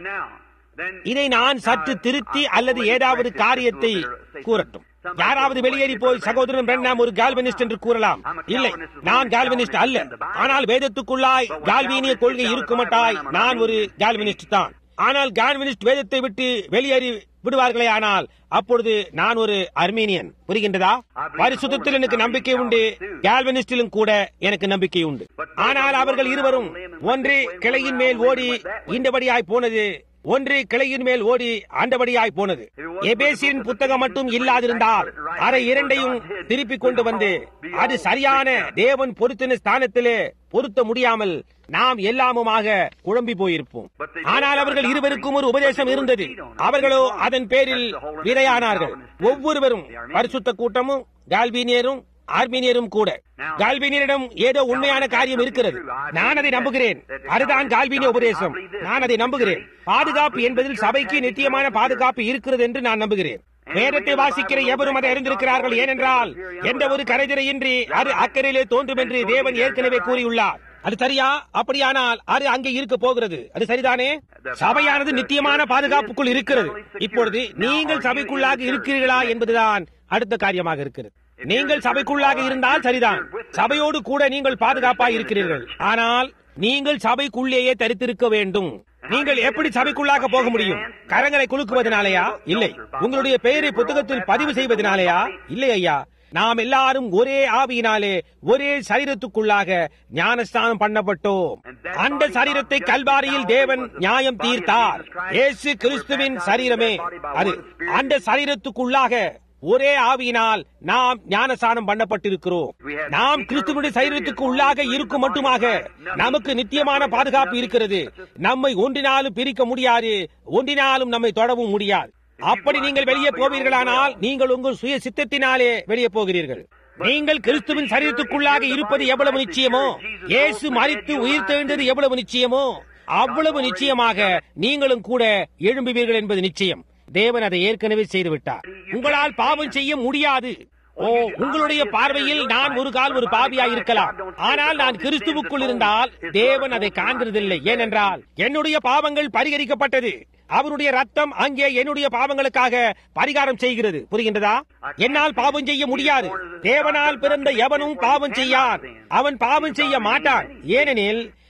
இதை நான் சற்று திருத்தி அல்லது ஏதாவது காரியத்தை கூறட்டும் யாராவது வெளியேறி போய் சகோதரன் பிரண்ணாம் ஒரு கால்வனிஸ்ட் என்று கூறலாம் இல்லை நான் கால்வனிஸ்ட் அல்ல ஆனால் வேதத்துக்குள்ளாய் கால்வீனிய கொள்கை இருக்குமட்டாய் நான் ஒரு கால்வனிஸ்ட் தான் ஆனால் கால்வனிஸ்ட் வேதத்தை விட்டு வெளியேறி விடுவார்களே ஆனால் அப்பொழுது நான் ஒரு அர்மீனியன் புரிகின்றதா பரிசுத்தத்தில் எனக்கு நம்பிக்கை உண்டு கால்வனிஸ்டிலும் கூட எனக்கு நம்பிக்கை உண்டு ஆனால் அவர்கள் இருவரும் ஒன்று கிளையின் மேல் ஓடி இந்தபடியாய் போனது ஒன்று கிளையின் மேல் ஓடி ஆண்டபடியாய் போனது எபேசியின் புத்தகம் மட்டும் இல்லாதிருந்தால் அதை இரண்டையும் திருப்பிக் கொண்டு வந்து அது சரியான தேவன் பொருத்தின ஸ்தானத்திலே பொருத்த முடியாமல் நாம் எல்லாமுமாக குழம்பி போயிருப்போம் ஆனால் அவர்கள் இருவருக்கும் ஒரு உபதேசம் இருந்தது அவர்களோ அதன் பேரில் விரையானார்கள் ஒவ்வொருவரும் பரிசுத்த கூட்டமும் கால்வீனியரும் ஆர்மீனியரும் கூட கால்வீனியரிடம் ஏதோ உண்மையான காரியம் இருக்கிறது நான் அதை நம்புகிறேன் அதுதான் கால்வீனிய உபதேசம் நான் அதை நம்புகிறேன் பாதுகாப்பு என்பதில் சபைக்கு நித்தியமான பாதுகாப்பு இருக்கிறது என்று நான் நம்புகிறேன் வேதத்தை வாசிக்கிற எவரும் அதை அறிந்திருக்கிறார்கள் ஏனென்றால் எந்த ஒரு கரைதிரையின்றி அது அக்கறையிலே தோன்றும் என்று தேவன் ஏற்கனவே கூறியுள்ளார் அது சரியா அப்படியானால் அது அங்கே இருக்க போகிறது அது சரிதானே சபையானது நித்தியமான பாதுகாப்புக்குள் இருக்கிறது இப்பொழுது நீங்கள் சபைக்குள்ளாக இருக்கிறீர்களா என்பதுதான் அடுத்த காரியமாக இருக்கிறது நீங்கள் சபைக்குள்ளாக இருந்தால் சரிதான் சபையோடு கூட நீங்கள் பாதுகாப்பாக இருக்கிறீர்கள் ஆனால் நீங்கள் சபைக்குள்ளேயே தரித்திருக்க வேண்டும் நீங்கள் எப்படி சபைக்குள்ளாக போக முடியும் கரங்களை குலுக்குவதனாலயா இல்லை உங்களுடைய பெயரை புத்தகத்தில் பதிவு செய்வதனாலயா இல்லை ஐயா நாம் எல்லாரும் ஒரே ஆவியினாலே ஒரே சரீரத்துக்குள்ளாக ஞானஸ்தானம் பண்ணப்பட்டோம் அந்த சரீரத்தை கல்வாரியில் தேவன் நியாயம் தீர்த்தார் இயேசு கிறிஸ்துவின் சரீரமே அது அந்த சரீரத்துக்குள்ளாக ஒரே ஆவியினால் நாம் ஞானசானம் பண்ணப்பட்டிருக்கிறோம் நாம் கிறிஸ்துவனுடைய சரீரத்துக்கு உள்ளாக இருக்கும் மட்டுமாக நமக்கு நித்தியமான பாதுகாப்பு இருக்கிறது நம்மை ஒன்றினாலும் பிரிக்க முடியாது ஒன்றினாலும் நம்மை தொடவும் முடியாது அப்படி நீங்கள் வெளியே போவீர்களானால் நீங்கள் உங்கள் சுய சித்தத்தினாலே வெளியே போகிறீர்கள் நீங்கள் கிறிஸ்துவின் சரீரத்துக்குள்ளாக இருப்பது எவ்வளவு நிச்சயமோ இயேசு மறித்து உயிர் தெழுந்தது எவ்வளவு நிச்சயமோ அவ்வளவு நிச்சயமாக நீங்களும் கூட எழும்புவீர்கள் என்பது நிச்சயம் தேவன் அதை ஏற்கனவே செய்துவிட்டார் உங்களால் பாவம் செய்ய முடியாது ஓ உங்களுடைய பார்வையில் நான் ஒரு கால் ஒரு பாவியா இருக்கலாம் ஆனால் நான் கிறிஸ்துவுக்குள் இருந்தால் தேவன் அதை காண்கிறதில்லை ஏனென்றால் என்னுடைய பாவங்கள் பரிகரிக்கப்பட்டது அவருடைய ரத்தம் அங்கே என்னுடைய பாவங்களுக்காக பரிகாரம் செய்கிறது புரிகின்றதா என்னால் பாவம் செய்ய முடியாது தேவனால் பிறந்த எவனும் பாவம் செய்யான் அவன் பாவம் செய்ய மாட்டான் ஏனெனில்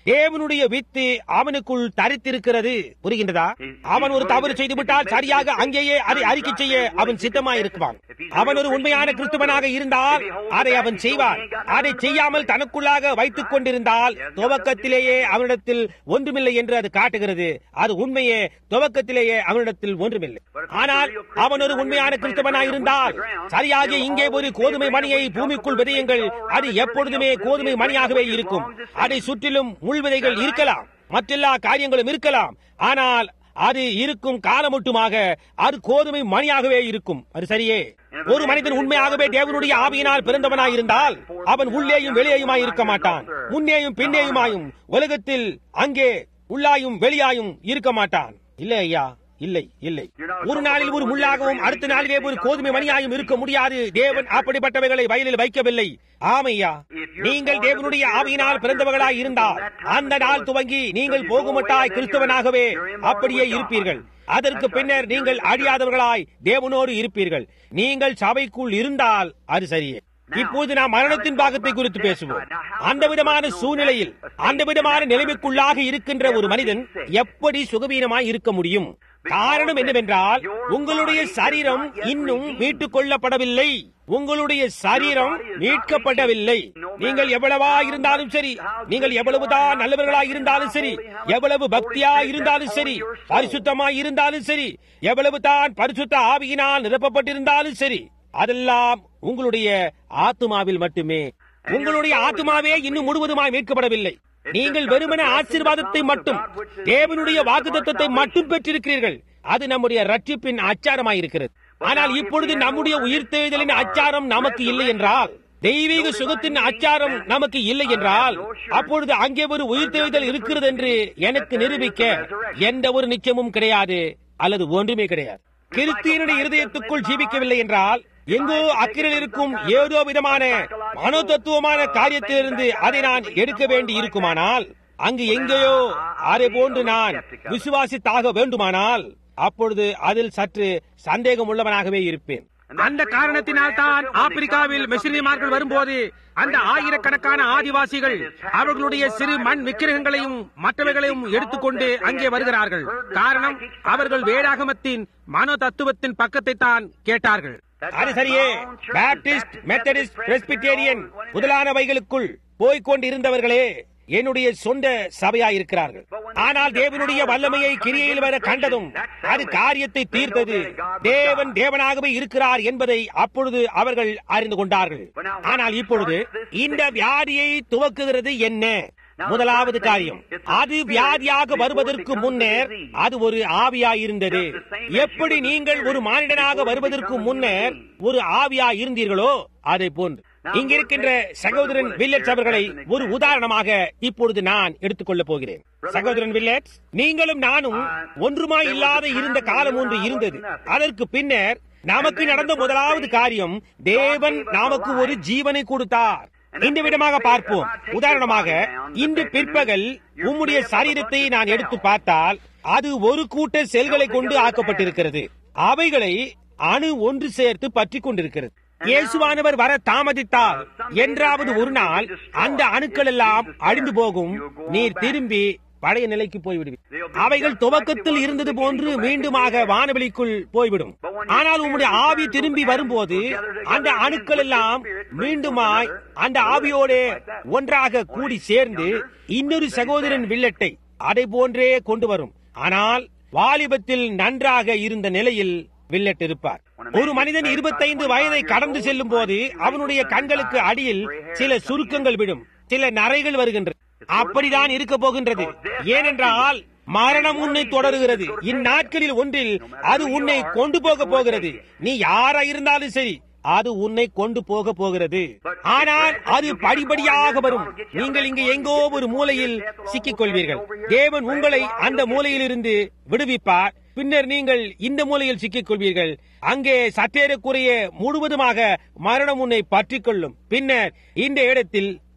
தேவனுடைய வித்து அவனுக்குள் தரித்திருக்கிறது புரிகின்றதா அவன் ஒரு தவறு செய்து விட்டால் சரியாக அங்கேயே அதை அறிக்கை செய்ய அவன் சித்தமாய் இருக்குவான் அவன் ஒரு உண்மையான கிறிஸ்துவனாக இருந்தால் அதை அவன் செய்வான் அதை செய்யாமல் தனக்குள்ளாக வைத்துக் கொண்டிருந்தால் துவக்கத்திலேயே அவனிடத்தில் ஒன்றுமில்லை என்று அது காட்டுகிறது அது உண்மையே துவக்கத்திலேயே அவனிடத்தில் ஒன்றுமில்லை ஆனால் அவன் ஒரு உண்மையான கிறிஸ்தவனாய் இருந்தால் சரியாக இங்கே ஒரு கோதுமை மணியை பூமிக்குள் விதையுங்கள் அது எப்பொழுதுமே கோதுமை மணியாகவே இருக்கும் அதை சுற்றிலும் முள்விதைகள் இருக்கலாம் மற்றெல்லா காரியங்களும் இருக்கலாம் ஆனால் அது இருக்கும் காலம் மட்டுமாக அது கோதுமை மணியாகவே இருக்கும் அது சரியே ஒரு மனிதன் உண்மையாகவே தேவனுடைய ஆவியினால் பிறந்தவனாய் இருந்தால் அவன் உள்ளேயும் வெளியேயுமாய் இருக்க மாட்டான் முன்னேயும் பின்னேயுமாயும் உலகத்தில் அங்கே உள்ளாயும் வெளியாயும் இருக்க மாட்டான் இல்லை ஐயா இல்லை இல்லை ஒரு நாளில் ஒரு முள்ளாகவும் அடுத்த நாளிலே ஒரு கோதுமை மணியாயும் இருக்க முடியாது தேவன் அப்படிப்பட்டவைகளை வயலில் வைக்கவில்லை ஆமையா நீங்கள் தேவனுடைய ஆவியினால் பிறந்தவர்களாய் இருந்தால் அந்த நாள் துவங்கி நீங்கள் போகுமட்டாய் கிறிஸ்தவனாகவே அப்படியே இருப்பீர்கள் அதற்கு பின்னர் நீங்கள் அழியாதவர்களாய் தேவனோடு இருப்பீர்கள் நீங்கள் சபைக்குள் இருந்தால் அது சரியே இப்போது நாம் மரணத்தின் பாகத்தை குறித்து பேசுவோம் அந்த விதமான சூழ்நிலையில் அந்த விதமான நிலைமைக்குள்ளாக இருக்கின்ற ஒரு மனிதன் எப்படி சுகவீனமாய் இருக்க முடியும் காரணம் என்னவென்றால் உங்களுடைய சரீரம் இன்னும் மீட்டுக் கொள்ளப்படவில்லை உங்களுடைய சரீரம் மீட்கப்படவில்லை நீங்கள் எவ்வளவா இருந்தாலும் சரி நீங்கள் எவ்வளவுதான் நல்லவர்களா இருந்தாலும் சரி எவ்வளவு பக்தியா இருந்தாலும் சரி பரிசுத்தமாய் இருந்தாலும் சரி எவ்வளவு தான் பரிசுத்த ஆவியினால் நிரப்பப்பட்டிருந்தாலும் சரி அதெல்லாம் உங்களுடைய ஆத்மாவில் மட்டுமே உங்களுடைய ஆத்மாவே இன்னும் முழுவதுமாய் மீட்கப்படவில்லை நீங்கள் வெறுமன ஆசீர்வாதத்தை மட்டும் தேவனுடைய வாக்குத்தத்தை மட்டும் பெற்றிருக்கிறீர்கள் அது நம்முடைய ரட்சிப்பின் அச்சாரமாய் இருக்கிறது ஆனால் இப்பொழுது நம்முடைய உயிர்த்தெழுதலின் அச்சாரம் நமக்கு இல்லை என்றால் தெய்வீக சுகத்தின் அச்சாரம் நமக்கு இல்லை என்றால் அப்பொழுது அங்கே ஒரு உயிர்த்தெழுதல் இருக்கிறது என்று எனக்கு நிரூபிக்க எந்த ஒரு நிச்சயமும் கிடையாது அல்லது ஒன்றுமே கிடையாது கிறிஸ்தியனுடைய இருதயத்துக்குள் ஜீவிக்கவில்லை என்றால் எங்கோ அக்கிரில் இருக்கும் ஏதோ விதமான மனோதத்துவமான காரியத்திலிருந்து அதை நான் எடுக்க வேண்டி இருக்குமானால் அங்கு எங்கேயோ அதை போன்று நான் விசுவாசித்தாக வேண்டுமானால் அப்பொழுது அதில் சற்று சந்தேகம் உள்ளவனாகவே இருப்பேன் அந்த காரணத்தினால் தான் ஆப்பிரிக்காவில் மிஷினரிமார்கள் வரும்போது அந்த ஆயிரக்கணக்கான ஆதிவாசிகள் அவர்களுடைய சிறு மண் விக்கிரகங்களையும் மற்றவைகளையும் எடுத்துக்கொண்டு அங்கே வருகிறார்கள் காரணம் அவர்கள் வேதாகமத்தின் மனோ தத்துவத்தின் பக்கத்தை தான் கேட்டார்கள் அது சரியே பாப்டிஸ்ட் மெத்தடிஸ்ட் பிரெஸ்பிட்டேரியன் முதலானவைகளுக்குள் போய்கொண்டு இருந்தவர்களே என்னுடைய சொந்த சபையாய் இருக்கிறார்கள் ஆனால் தேவனுடைய வல்லமையை கிரியையில் வர கண்டதும் அது காரியத்தை தீர்த்தது தேவன் தேவனாகவே இருக்கிறார் என்பதை அப்பொழுது அவர்கள் அறிந்து கொண்டார்கள் ஆனால் இப்பொழுது இந்த வியாதியை துவக்குகிறது என்ன முதலாவது காரியம் அது வியாதியாக வருவதற்கு முன்னர் அது ஒரு ஆவியாயிருந்தது எப்படி நீங்கள் ஒரு மானிடனாக வருவதற்கு முன்னர் ஒரு ஆவியாய் இருந்தீர்களோ அதை போன்று இங்கிருக்கின்ற சகோதரன் வில்லட்ஸ் அவர்களை ஒரு உதாரணமாக இப்பொழுது நான் எடுத்துக்கொள்ளப் போகிறேன் சகோதரன் வில்லட்ஸ் நீங்களும் நானும் ஒன்றுமாய் இல்லாத இருந்த காலம் ஒன்று இருந்தது அதற்கு பின்னர் நமக்கு நடந்த முதலாவது காரியம் தேவன் நமக்கு ஒரு ஜீவனை கொடுத்தார் இந்த விதமாக பார்ப்போம் உதாரணமாக இன்று பிற்பகல் உம்முடைய சரீரத்தை நான் எடுத்து பார்த்தால் அது ஒரு கூட்ட செல்களை கொண்டு ஆக்கப்பட்டிருக்கிறது அவைகளை அணு ஒன்று சேர்த்து பற்றி கொண்டிருக்கிறது இயேசுவானவர் வர தாமதித்தால் என்றாவது ஒரு நாள் அந்த அணுக்கள் எல்லாம் அழிந்து போகும் நீர் திரும்பி பழைய நிலைக்கு போய்விடுவீர் அவைகள் துவக்கத்தில் இருந்தது போன்று மீண்டுமாக வானவெளிக்குள் போய்விடும் ஆனால் உம்முடைய ஆவி திரும்பி வரும்போது அந்த அணுக்கள் எல்லாம் மீண்டுமாய் அந்த ஆவியோட ஒன்றாக கூடி சேர்ந்து இன்னொரு சகோதரன் வில்லட்டை அதை போன்றே கொண்டு வரும் ஆனால் வாலிபத்தில் நன்றாக இருந்த நிலையில் வில்லட் இருப்பார் ஒரு மனிதன் இருபத்தைந்து வயதை கடந்து செல்லும் போது அவனுடைய கண்களுக்கு அடியில் சில சுருக்கங்கள் விடும் சில நரைகள் வருகின்றன அப்படிதான் இருக்க போகின்றது ஏனென்றால் மரணம் உன்னை தொடருகிறது இந்நாட்களில் ஒன்றில் அது உன்னை கொண்டு போக போகிறது நீ யாரா இருந்தாலும் சரி அது உன்னை கொண்டு போக போகிறது ஆனால் அது படிப்படியாக வரும் நீங்கள் இங்கு எங்கோ ஒரு மூலையில் சிக்கிக் கொள்வீர்கள் தேவன் உங்களை அந்த மூலையில் இருந்து விடுவிப்பார் பின்னர் நீங்கள் இந்த மூலையில் சிக்கிக் கொள்வீர்கள் அங்கே சற்றேறக்குறைய முழுவதுமாக மரணம் உன்னை பற்றிக் கொள்ளும் பின்னர் இந்த இடத்தில்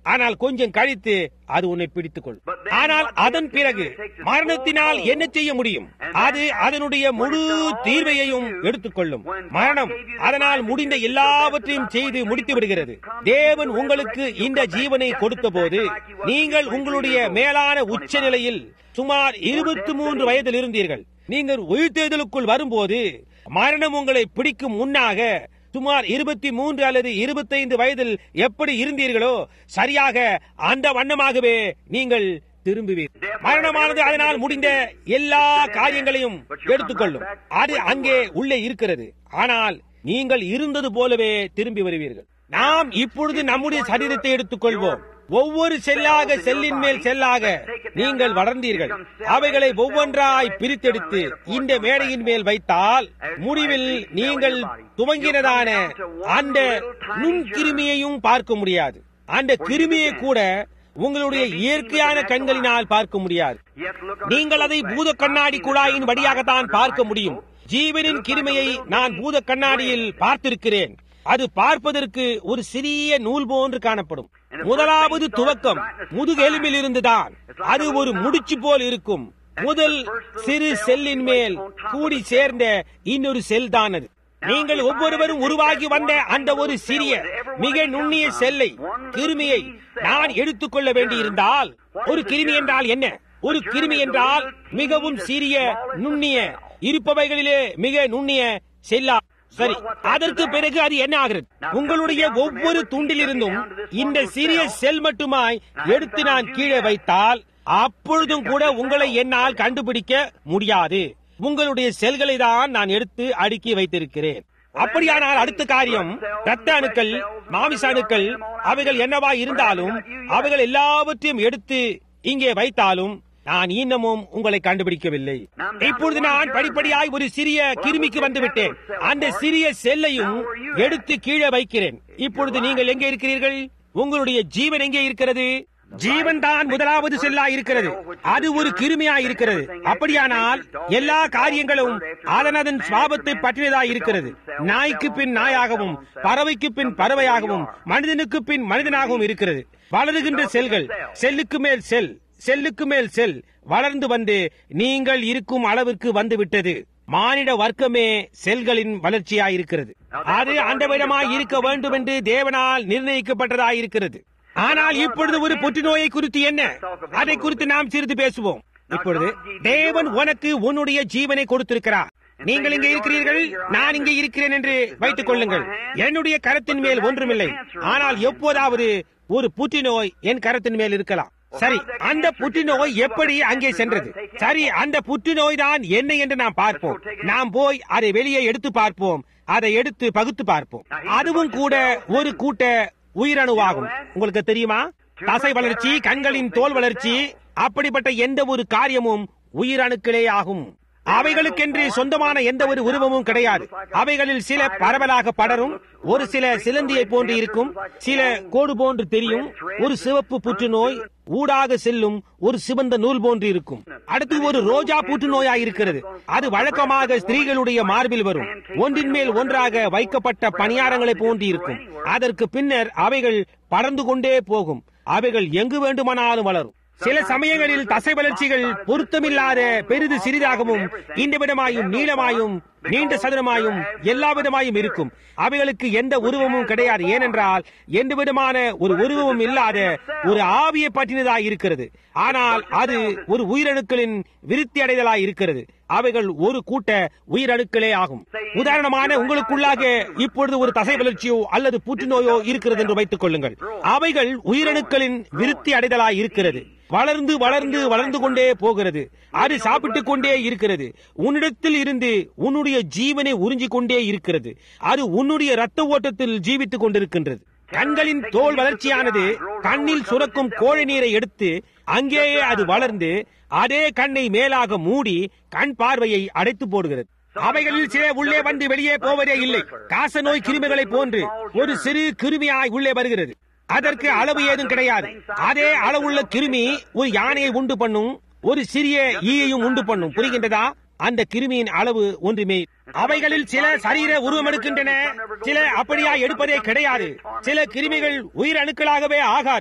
ஆனால் கொஞ்சம் கழித்து அது உன்னை பிடித்துக் கொள்ளும் ஆனால் அதன் பிறகு மரணத்தினால் என்ன செய்ய முடியும் அது அதனுடைய முழு தீர்வையையும் எடுத்துக்கொள்ளும் மரணம் அதனால் முடிந்த எல்லாவற்றையும் செய்து முடித்து விடுகிறது தேவன் உங்களுக்கு இந்த ஜீவனை கொடுத்த போது நீங்கள் உங்களுடைய மேலான உச்ச நிலையில் சுமார் இருபத்தி மூன்று வயதில் இருந்தீர்கள் நீங்கள் உயிர்த்தெழுதலுக்குள் வரும்போது மரணம் உங்களை பிடிக்கும் முன்னாக சுமார் இருபத்தி மூன்று அல்லது இருபத்தைந்து வயதில் எப்படி இருந்தீர்களோ சரியாக அந்த வண்ணமாகவே நீங்கள் திரும்புவீர் மரணமானது அதனால் முடிந்த எல்லா காரியங்களையும் எடுத்துக்கொள்ளும் அது அங்கே உள்ளே இருக்கிறது ஆனால் நீங்கள் இருந்தது போலவே திரும்பி வருவீர்கள் நாம் இப்பொழுது நம்முடைய சரீரத்தை எடுத்துக்கொள்வோம் ஒவ்வொரு செல்லாக செல்லின் மேல் செல்லாக நீங்கள் வளர்ந்தீர்கள் அவைகளை ஒவ்வொன்றாய் பிரித்தெடுத்து இந்த மேடையின் மேல் வைத்தால் முடிவில் நீங்கள் துவங்கினதான அந்த நுண்கிருமியையும் பார்க்க முடியாது அந்த கிருமியை கூட உங்களுடைய இயற்கையான கண்களினால் பார்க்க முடியாது நீங்கள் அதை பூத கண்ணாடி குழாயின் வழியாகத்தான் பார்க்க முடியும் ஜீவனின் கிருமையை நான் பூத கண்ணாடியில் பார்த்திருக்கிறேன் அது பார்ப்பதற்கு ஒரு சிறிய நூல் போன்று காணப்படும் முதலாவது துவக்கம் முதுகெலும்பில் இருந்துதான் அது ஒரு முடிச்சு போல் இருக்கும் முதல் சிறு செல்லின் மேல் கூடி சேர்ந்த இன்னொரு செல் தான் அது நீங்கள் ஒவ்வொருவரும் உருவாகி வந்த அந்த ஒரு சிறிய மிக நுண்ணிய செல்லை கிருமியை நான் எடுத்துக்கொள்ள வேண்டியிருந்தால் ஒரு கிருமி என்றால் என்ன ஒரு கிருமி என்றால் மிகவும் சிறிய நுண்ணிய இருப்பவைகளிலே மிக நுண்ணிய செல்லா சரி அதற்கு பிறகு அது என்ன ஆகிறது உங்களுடைய ஒவ்வொரு துண்டிலிருந்தும் இந்த சிறிய செல் மட்டுமாய் எடுத்து நான் கீழே வைத்தால் அப்பொழுதும் கூட உங்களை என்னால் கண்டுபிடிக்க முடியாது உங்களுடைய செல்களை தான் நான் எடுத்து அடுக்கி வைத்திருக்கிறேன் அப்படியானால் அடுத்த காரியம் ரத்த அணுக்கள் மாமிச அணுக்கள் அவைகள் என்னவா இருந்தாலும் அவைகள் எல்லாவற்றையும் எடுத்து இங்கே வைத்தாலும் நான் இன்னமும் உங்களை கண்டுபிடிக்கவில்லை இப்பொழுது நான் படிப்படியாய் ஒரு சிறிய கிருமிக்கு வந்து விட்டேன் அந்த சிறிய செல்லையும் எடுத்து கீழே வைக்கிறேன் இப்பொழுது நீங்கள் எங்கே இருக்கிறீர்கள் உங்களுடைய ஜீவன் எங்கே இருக்கிறது ஜீவன் தான் முதலாவது செல்லா இருக்கிறது அது ஒரு கிருமியா இருக்கிறது அப்படியானால் எல்லா காரியங்களும் அதன் அதன் சுவாபத்தை பற்றியதாய் இருக்கிறது நாய்க்கு பின் நாயாகவும் பறவைக்கு பின் பறவையாகவும் மனிதனுக்கு பின் மனிதனாகவும் இருக்கிறது வளருகின்ற செல்கள் செல்லுக்கு மேல் செல் செல்லுக்கு மேல் செல் வளர்ந்து வந்து நீங்கள் இருக்கும் அளவிற்கு வந்து விட்டது மானிட வர்க்கமே செல்களின் வளர்ச்சியாயிருக்கிறது அது அந்த விதமாய் இருக்க வேண்டும் என்று தேவனால் நிர்ணயிக்கப்பட்டதாயிருக்கிறது ஆனால் இப்பொழுது ஒரு புற்றுநோயை குறித்து என்ன அதை குறித்து நாம் சிறிது பேசுவோம் இப்பொழுது தேவன் உனக்கு உன்னுடைய ஜீவனை கொடுத்திருக்கிறார் நீங்கள் இங்கே இருக்கிறீர்கள் நான் இங்கே இருக்கிறேன் என்று வைத்துக் கொள்ளுங்கள் என்னுடைய கரத்தின் மேல் ஒன்றுமில்லை ஆனால் எப்போதாவது ஒரு புற்றுநோய் என் கரத்தின் மேல் இருக்கலாம் சரி அந்த புற்றுநோய் எப்படி அங்கே சென்றது சரி அந்த புற்றுநோய் தான் என்ன என்று நாம் பார்ப்போம் நாம் போய் அதை வெளியே எடுத்து பார்ப்போம் அதை எடுத்து பகுத்து பார்ப்போம் அதுவும் கூட ஒரு கூட்ட உயிரணுவாகும் உங்களுக்கு தெரியுமா தசை வளர்ச்சி கண்களின் தோல் வளர்ச்சி அப்படிப்பட்ட எந்த ஒரு காரியமும் உயிரணுக்களே ஆகும் அவைகளுக்கென்று சொந்தமான எந்த ஒரு உருவமும் கிடையாது அவைகளில் சில பரவலாக படரும் ஒரு சில சிலந்தியை போன்று இருக்கும் சில கோடு போன்று தெரியும் ஒரு சிவப்பு புற்றுநோய் ஊடாக செல்லும் ஒரு சிவந்த நூல் போன்று இருக்கும் அடுத்து ஒரு ரோஜா புற்றுநோயா இருக்கிறது அது வழக்கமாக ஸ்திரீகளுடைய மார்பில் வரும் ஒன்றின் மேல் ஒன்றாக வைக்கப்பட்ட பணியாரங்களை போன்று இருக்கும் அதற்கு பின்னர் அவைகள் பறந்து கொண்டே போகும் அவைகள் எங்கு வேண்டுமானாலும் வளரும் சில சமயங்களில் தசை வளர்ச்சிகள் பொருத்தமில்லாத பெரிது சிறிதாகவும் இந்த விதமாயும் நீளமாயும் நீண்ட சதுரமாயும் எல்லா விதமாயும் இருக்கும் அவைகளுக்கு எந்த உருவமும் கிடையாது ஏனென்றால் எந்த விதமான ஒரு உருவமும் இல்லாத ஒரு ஆவியை பற்றினதாய் இருக்கிறது ஆனால் அது ஒரு உயிரணுக்களின் விருத்தி அடைதலாய் இருக்கிறது அவைகள் ஒரு கூட்ட உயிரணுக்களே ஆகும் உதாரணமான உங்களுக்குள்ளாக இப்பொழுது ஒரு தசை வளர்ச்சியோ அல்லது புற்றுநோயோ இருக்கிறது என்று வைத்துக் கொள்ளுங்கள் அவைகள் உயிரணுக்களின் விருத்தி அடைதலாய் இருக்கிறது வளர்ந்து வளர்ந்து வளர்ந்து கொண்டே போகிறது அது சாப்பிட்டுக் கொண்டே இருக்கிறது உன்னிடத்தில் இருந்து உன்னுடைய ஜீவனை உறிஞ்சிக் கொண்டே இருக்கிறது அது உன்னுடைய ரத்த ஓட்டத்தில் ஜீவித்துக் கொண்டிருக்கின்றது கண்களின் தோல் வளர்ச்சியானது கண்ணில் சுரக்கும் கோழை நீரை எடுத்து அங்கேயே அது வளர்ந்து அதே கண்ணை மேலாக மூடி கண் பார்வையை அடைத்து போடுகிறது அவைகளில் சில உள்ளே வந்து வெளியே போவதே இல்லை காச நோய் கிருமிகளை போன்று ஒரு சிறு கிருமியாய் உள்ளே வருகிறது அதற்கு அளவு ஏதும் கிடையாது அதே அளவுள்ள கிருமி ஒரு யானையை உண்டு பண்ணும் ஒரு சிறிய ஈயையும் உண்டு பண்ணும் புரிகின்றதா அந்த கிருமியின் அளவு ஒன்றுமே அவைகளில் சில சரீர உருவம் எடுக்கின்றன சில அப்படியா எடுப்பதே கிடையாது சில கிருமிகள் உயிர் அணுக்களாகவே ஆகாது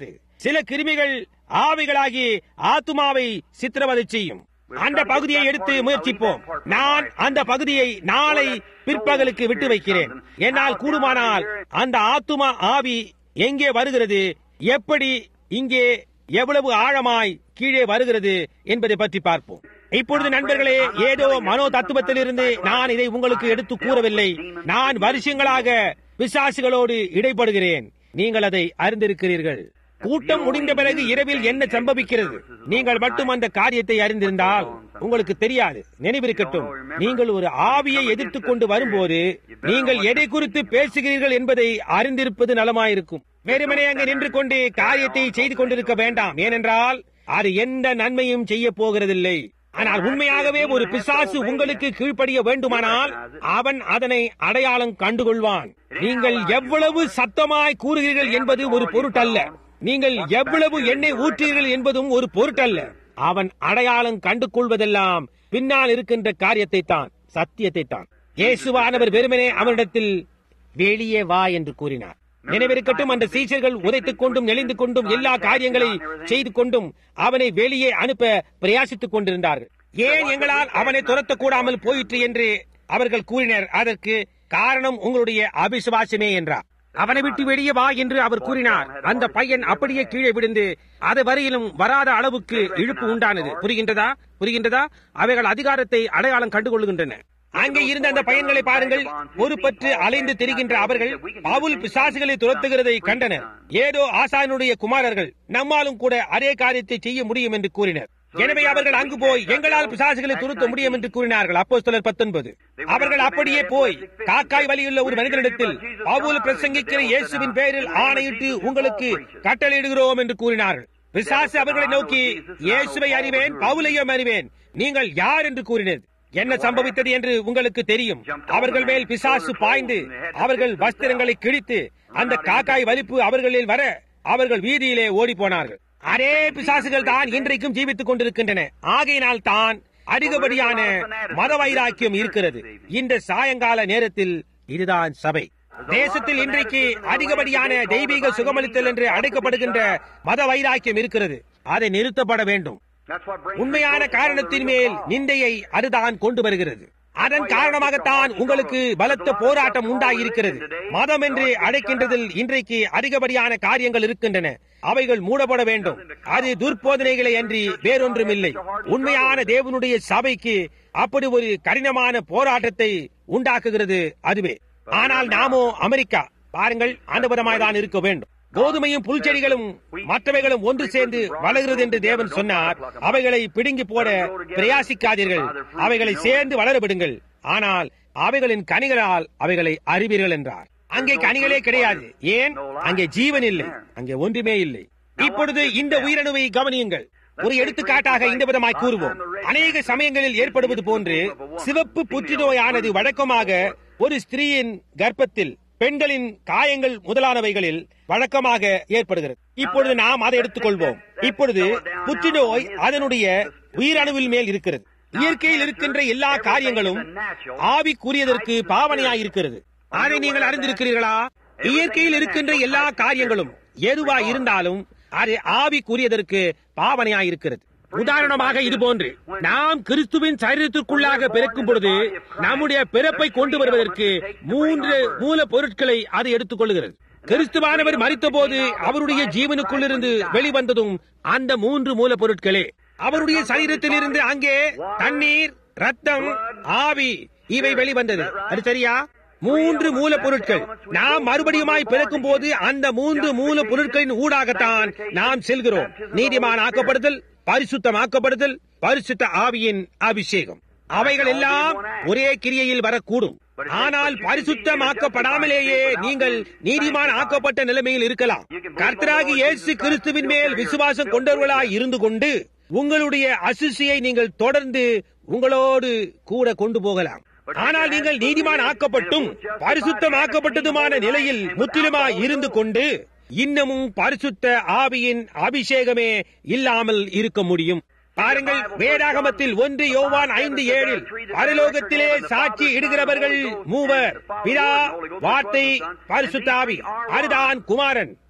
சில கிருமிகள் ஆவிகளாகி ஆத்துமாவை சித்திரவதை செய்யும் அந்த பகுதியை எடுத்து முயற்சிப்போம் நான் அந்த பகுதியை நாளை பிற்பகலுக்கு விட்டு வைக்கிறேன் என்னால் கூடுமானால் அந்த ஆத்துமா ஆவி எங்கே வருகிறது எப்படி இங்கே எவ்வளவு ஆழமாய் கீழே வருகிறது என்பதை பற்றி பார்ப்போம் இப்பொழுது நண்பர்களே ஏதோ மனோ தத்துவத்திலிருந்து நான் இதை உங்களுக்கு எடுத்து கூறவில்லை நான் வருஷங்களாக விசாசிகளோடு இடைப்படுகிறேன் நீங்கள் அதை அறிந்திருக்கிறீர்கள் கூட்டம் முடிந்த பிறகு இரவில் என்ன சம்பவிக்கிறது நீங்கள் மட்டும் அந்த காரியத்தை அறிந்திருந்தால் உங்களுக்கு தெரியாது நினைவிருக்கட்டும் நீங்கள் ஒரு ஆவியை எதிர்த்துக் கொண்டு வரும்போது நீங்கள் எதை குறித்து பேசுகிறீர்கள் என்பதை அறிந்திருப்பது நலமாயிருக்கும் வெறுமனே அங்கு நின்று கொண்டு காரியத்தை செய்து கொண்டிருக்க வேண்டாம் ஏனென்றால் அது எந்த நன்மையும் செய்ய போகிறதில்லை ஆனால் உண்மையாகவே ஒரு பிசாசு உங்களுக்கு கீழ்ப்படிய வேண்டுமானால் அவன் அதனை அடையாளம் கண்டுகொள்வான் நீங்கள் எவ்வளவு சத்தமாய் கூறுகிறீர்கள் என்பது ஒரு பொருட்டல்ல நீங்கள் எவ்வளவு எண்ணெய் ஊற்றீர்கள் என்பதும் ஒரு பொருட்டல்ல அவன் அடையாளம் கண்டு கொள்வதெல்லாம் பின்னால் இருக்கின்ற காரியத்தை தான் சத்தியத்தை தான் இயேசுவானவர் வெறுமனே அவனிடத்தில் வெளியே வா என்று கூறினார் நினைவிருக்கட்டும் அந்த சீசர்கள் உதைத்துக் கொண்டும் நெளிந்து கொண்டும் எல்லா காரியங்களை செய்து கொண்டும் அவனை வெளியே அனுப்ப பிரயாசித்துக் கொண்டிருந்தார்கள் ஏன் எங்களால் அவனை துரத்த கூடாமல் போயிற்று என்று அவர்கள் கூறினர் அதற்கு காரணம் உங்களுடைய அபிசுவாசமே என்றார் அவனை விட்டு வெளியே வா என்று அவர் கூறினார் அந்த பையன் அப்படியே கீழே விழுந்து அது வரையிலும் வராத அளவுக்கு இழுப்பு உண்டானது புரிகின்றதா புரிகின்றதா அவைகள் அதிகாரத்தை அடையாளம் கண்டுகொள்கின்றன அங்கே இருந்த அந்த பையன்களை பாருங்கள் ஒரு பற்று அலைந்து திரிகின்ற அவர்கள் பவுல் பிசாசுகளை துரத்துகிறதை கண்டனர் ஏதோ ஆசானுடைய குமாரர்கள் நம்மாலும் கூட அதே காரியத்தை செய்ய முடியும் என்று கூறினர் எனவே அவர்கள் அங்கு போய் எங்களால் பிசாசுகளை துருத்த முடியும் என்று கூறினார்கள் அப்போ சிலர் பத்தொன்பது அவர்கள் அப்படியே போய் காக்காய் வலியுள்ள ஒரு மனிதனிடத்தில் பவுல் பிரசங்கிக்கிற இயேசுவின் பெயரில் ஆணையிட்டு உங்களுக்கு கட்டளையிடுகிறோம் என்று கூறினார்கள் பிசாசு அவர்களை நோக்கி இயேசுவை அறிவேன் பவுலையும் அறிவேன் நீங்கள் யார் என்று கூறினர் என்ன சம்பவித்தது என்று உங்களுக்கு தெரியும் அவர்கள் மேல் பிசாசு பாய்ந்து அவர்கள் வஸ்திரங்களை கிழித்து அந்த காக்காய் வலிப்பு அவர்களில் வர அவர்கள் வீதியிலே ஓடி போனார்கள் அதே பிசாசுகள் தான் இன்றைக்கும் ஜீவித்துக் கொண்டிருக்கின்றன ஆகையினால் தான் அதிகப்படியான மத வைராக்கியம் இருக்கிறது இந்த சாயங்கால நேரத்தில் இதுதான் சபை தேசத்தில் இன்றைக்கு அதிகப்படியான தெய்வீக சுகமளித்தல் என்று அழைக்கப்படுகின்ற மத வைராக்கியம் இருக்கிறது அதை நிறுத்தப்பட வேண்டும் உண்மையான காரணத்தின் மேல் நிந்தையை அதுதான் கொண்டு வருகிறது அதன் காரணமாகத்தான் உங்களுக்கு பலத்த போராட்டம் உண்டாயிருக்கிறது மதம் என்று அழைக்கின்றதில் இன்றைக்கு அதிகப்படியான காரியங்கள் இருக்கின்றன அவைகள் மூடப்பட வேண்டும் அது துர்போதனைகளை அன்றி வேறொன்றும் இல்லை உண்மையான தேவனுடைய சபைக்கு அப்படி ஒரு கடினமான போராட்டத்தை உண்டாக்குகிறது அதுவே ஆனால் நாமோ அமெரிக்கா பாருங்கள் அந்த விதமாய் தான் இருக்க வேண்டும் கோதுமையும் புல்செடிகளும் மற்றவைகளும் ஒன்று சேர்ந்து வளர்கிறது என்று தேவன் சொன்னார் அவைகளை பிடுங்கி போட பிரயாசிக்காதீர்கள் அவைகளை சேர்ந்து வளர விடுங்கள் ஆனால் அவைகளின் கனிகளால் அவைகளை அறிவீர்கள் என்றார் அங்கே கனிகளே கிடையாது ஏன் அங்கே ஜீவன் இல்லை அங்கே ஒன்றுமே இல்லை இப்பொழுது இந்த உயிரணுவை கவனியுங்கள் ஒரு எடுத்துக்காட்டாக இந்த விதமாய் கூறுவோம் அநேக சமயங்களில் ஏற்படுவது போன்று சிவப்பு புற்றுநோயானது வழக்கமாக ஒரு ஸ்திரீயின் கர்ப்பத்தில் பெண்களின் காயங்கள் முதலானவைகளில் வழக்கமாக ஏற்படுகிறது இப்பொழுது நாம் அதை எடுத்துக்கொள்வோம் இப்பொழுது புற்றுநோய் அதனுடைய உயிரணுவில் மேல் இருக்கிறது இயற்கையில் இருக்கின்ற எல்லா காரியங்களும் ஆவிக்குரியதற்கு பாவனையாய் இருக்கிறது அதை நீங்கள் அறிந்திருக்கிறீர்களா இயற்கையில் இருக்கின்ற எல்லா காரியங்களும் எதுவா இருந்தாலும் அது ஆவிக்குரியதற்கு பாவனையாய் இருக்கிறது உதாரணமாக இது போன்று நாம் கிறிஸ்துவின் சரீரத்திற்குள்ளாக பிறக்கும் பொழுது நம்முடைய பிறப்பை கொண்டு வருவதற்கு மூன்று மூல பொருட்களை அது எடுத்துக் கொள்கிறது கிறிஸ்துவானவர் மறித்த போது அவருடைய ஜீவனுக்குள்ளிருந்து வெளிவந்ததும் அந்த மூன்று மூல பொருட்களே அவருடைய சரீரத்திலிருந்து அங்கே தண்ணீர் ரத்தம் ஆவி இவை வெளிவந்தது அது சரியா மூன்று மூல பொருட்கள் நாம் மறுபடியுமாய் பிறக்கும் போது அந்த மூன்று மூல பொருட்களின் ஊடாகத்தான் நாம் செல்கிறோம் நீதிமான் ஆக்கப்படுதல் பரிசுத்தமாக்கப்படுதல் பரிசுத்த ஆவியின் அபிஷேகம் அவைகள் எல்லாம் ஒரே கிரியையில் வரக்கூடும் ஆனால் பரிசுத்தமாக்கப்படாமலேயே நீங்கள் நீதிமான் ஆக்கப்பட்ட நிலைமையில் இருக்கலாம் கர்த்தராகி இயேசு கிறிஸ்துவின் மேல் விசுவாசம் கொண்டவர்களாய் இருந்து கொண்டு உங்களுடைய அசுசியை நீங்கள் தொடர்ந்து உங்களோடு கூட கொண்டு போகலாம் ஆனால் நீங்கள் நீதிமான் ஆக்கப்பட்டும் பரிசுத்தமாக்கப்பட்டதுமான நிலையில் முற்றிலுமாய் இருந்து கொண்டு இன்னமும் பரிசுத்த ஆவியின் அபிஷேகமே இல்லாமல் இருக்க முடியும் பாருங்கள் வேதாகமத்தில் ஒன்று யோவான் ஐந்து ஏழில் பரலோகத்திலே சாட்சி இடுகிறவர்கள் மூவர் பிதா வார்த்தை பரிசுத்த ஆவி அதுதான் குமாரன்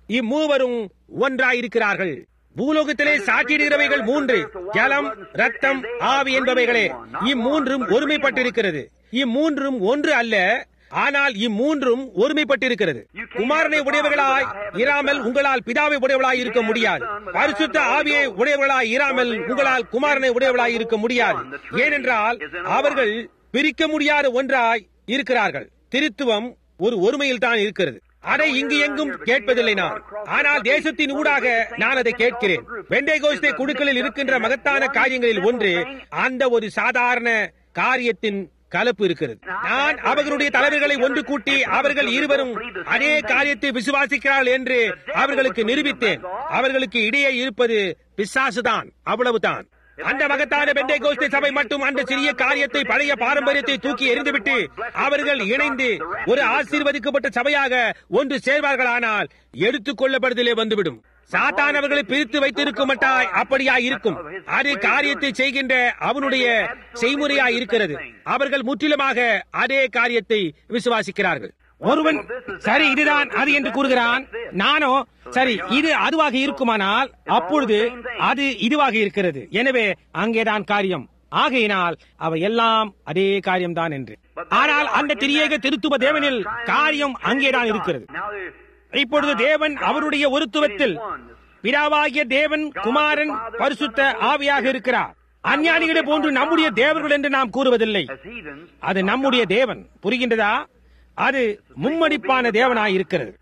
இம்மூவரும் ஒன்றாயிருக்கிறார்கள் பூலோகத்திலே சாட்சியிடுகிறவைகள் மூன்று ஜலம் ரத்தம் ஆவி என்பவைகளே இம்மூன்றும் ஒருமைப்பட்டிருக்கிறது இம்மூன்றும் ஒன்று அல்ல ஆனால் இம்மூன்றும் ஒருமைப்பட்டிருக்கிறது குமாரனை உடையவர்களாய் இராமல் உங்களால் பிதாவை உடையவளாய் இருக்க முடியாது பரிசுத்த ஆவியை உடையவர்களாய் இராமல் உங்களால் குமாரனை உடையவளாய் இருக்க முடியாது ஏனென்றால் அவர்கள் பிரிக்க முடியாத ஒன்றாய் இருக்கிறார்கள் திருத்துவம் ஒரு ஒருமையில் தான் இருக்கிறது அதை இங்கு எங்கும் கேட்பதில்லை நான் ஆனால் தேசத்தின் ஊடாக நான் அதை கேட்கிறேன் வெண்டைகோஸ்தே குழுக்களில் இருக்கின்ற மகத்தான காரியங்களில் ஒன்று அந்த ஒரு சாதாரண காரியத்தின் கலப்பு இருக்கிறது நான் அவர்களுடைய தலைவர்களை ஒன்று கூட்டி அவர்கள் இருவரும் அதே காரியத்தை விசுவாசிக்கிறார்கள் என்று அவர்களுக்கு நிரூபித்தேன் அவர்களுக்கு இடையே இருப்பது பிசாசுதான் அவ்வளவுதான் அந்த மகத்தான பெண்டை கோஸ்தை சபை மட்டும் அந்த சிறிய காரியத்தை பழைய பாரம்பரியத்தை தூக்கி எறிந்துவிட்டு அவர்கள் இணைந்து ஒரு ஆசீர்வதிக்கப்பட்ட சபையாக ஒன்று சேர்வார்களானால் எடுத்துக் கொள்ளப்படுதலே வந்துவிடும் சாத்தான் அவர்களை பிரித்து வைத்திருக்கும் மட்டாய் அப்படியா இருக்கும் அது காரியத்தை செய்கின்ற அவனுடைய செய்முறையா இருக்கிறது அவர்கள் முற்றிலுமாக அதே காரியத்தை விசுவாசிக்கிறார்கள் ஒருவன் சரி இதுதான் அது என்று கூறுகிறான் நானோ சரி இது அதுவாக இருக்குமானால் அப்பொழுது அது இதுவாக இருக்கிறது எனவே அங்கேதான் காரியம் ஆகையினால் அவை எல்லாம் அதே காரியம்தான் என்று ஆனால் அந்த திரியேக திருத்துவ தேவனில் காரியம் அங்கேதான் இருக்கிறது இப்பொழுது தேவன் அவருடைய ஒருத்துவத்தில் பிதாவாகிய தேவன் குமாரன் பரிசுத்த ஆவியாக இருக்கிறார் அஞ்ஞானிகளை போன்று நம்முடைய தேவர்கள் என்று நாம் கூறுவதில்லை அது நம்முடைய தேவன் புரிகின்றதா அது மும்மடிப்பான தேவனாய் இருக்கிறது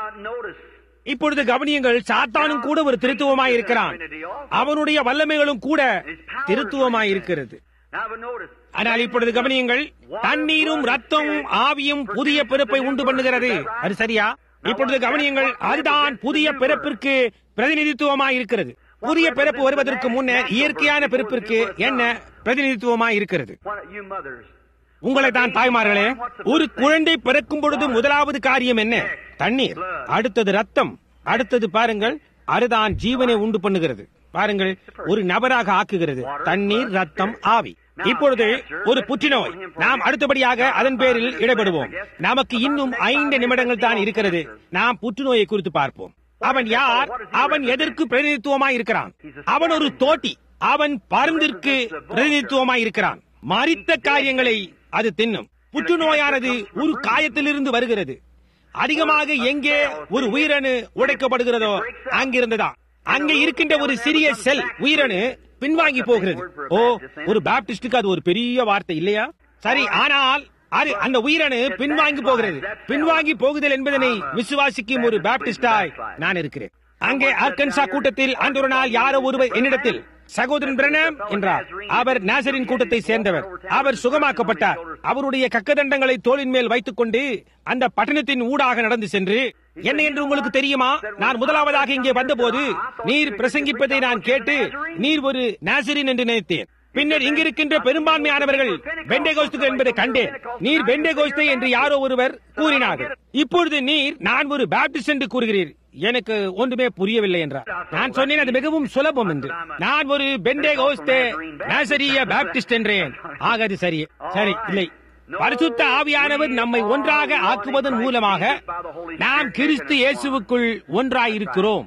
இப்பொழுது கவனியங்கள் சாத்தானும் கூட ஒரு திருத்துவமாய் இருக்கிறான் அவனுடைய வல்லமைகளும் கூட திருத்துவமாய் இருக்கிறது ஆனால் இப்பொழுது கவனியங்கள் தண்ணீரும் ரத்தமும் ஆவியும் புதிய பிறப்பை உண்டு பண்ணுகிறது அது சரியா இப்பொழுது கவனியங்கள் அதுதான் புதிய பிறப்பிற்கு பிரதிநிதித்துவமாய் இருக்கிறது புதிய பிறப்பு வருவதற்கு முன்னர் இயற்கையான பிறப்பிற்கு என்ன பிரதிநிதித்துவமாய் இருக்கிறது உங்களை தான் தாய்மார்களே ஒரு குழந்தை பிறக்கும் பொழுது முதலாவது காரியம் என்ன தண்ணீர் அடுத்தது ரத்தம் அடுத்தது பாருங்கள் அதுதான் ஜீவனை உண்டு பண்ணுகிறது பாருங்கள் ஒரு நபராக ஆக்குகிறது தண்ணீர் ரத்தம் ஆவி இப்பொழுது ஒரு புற்றுநோய் நாம் அடுத்தபடியாக அதன் பேரில் இடப்படுவோம் நமக்கு இன்னும் ஐந்து நிமிடங்கள் தான் இருக்கிறது நாம் புற்றுநோயை குறித்து பார்ப்போம் அவன் யார் அவன் எதற்கு பிரதிநிதித்துவமாய் இருக்கிறான் அவன் ஒரு தோட்டி அவன் பருந்திற்கு பிரதிநிதித்துவமாய் இருக்கிறான் மறித்த காரியங்களை அது தின்னும் புற்றுநோயானது ஒரு காயத்திலிருந்து வருகிறது அதிகமாக எங்கே ஒரு உயிரணு உடைக்கப்படுகிறதோ அங்கிருந்துதான் அங்கே இருக்கின்ற ஒரு சிறிய செல் உயிரணு பின்வாங்கி போகிறது ஓ ஒரு பாப்டிஸ்டுக்கு அது ஒரு பெரிய வார்த்தை இல்லையா சரி ஆனால் அது அந்த உயிரணு பின்வாங்கி போகிறது பின்வாங்கி போகுதல் என்பதனை விசுவாசிக்கும் ஒரு பாப்டிஸ்டாய் நான் இருக்கிறேன் அங்கே அர்கன்சா கூட்டத்தில் அன்று ஒரு நாள் யாரோ ஒருவர் என்னிடத்தில் சகோதரன் பிரணம் என்றார் அவர் நாசரின் கூட்டத்தை சேர்ந்தவர் அவர் சுகமாக்கப்பட்டார் அவருடைய கக்கதண்டங்களை தோளின் மேல் வைத்துக் கொண்டு அந்த பட்டணத்தின் ஊடாக நடந்து சென்று என்ன என்று உங்களுக்கு தெரியுமா நான் முதலாவதாக இங்கே வந்தபோது நீர் பிரசங்கிப்பதை நான் கேட்டு நீர் ஒரு நாசரின் என்று நினைத்தேன் பின்னர் இங்கிருக்கின்ற பெரும்பான்மையானவர்கள் பெண்டேகோஸ்து என்பதை கண்டேன் நீர் பெண்டேகோஸ்து என்று யாரோ ஒருவர் கூறினார்கள் இப்பொழுது நீர் நான் ஒரு பேப்டிஸ்ட் என்று கூறுகிறீர் எனக்கு ஒன்றுமே புரியவில்லை என்றார் நான் சொன்னேன் அது மிகவும் சுலபம் என்று நான் ஒரு பெண்டே கோஸ்தே நாசரிய பேப்டிஸ்ட் என்றேன் ஆக அது சரி சரி இல்லை பரிசுத்த ஆவியானவர் நம்மை ஒன்றாக ஆக்குவதன் மூலமாக நாம் கிறிஸ்து இயேசுவுக்குள் ஒன்றாயிருக்கிறோம்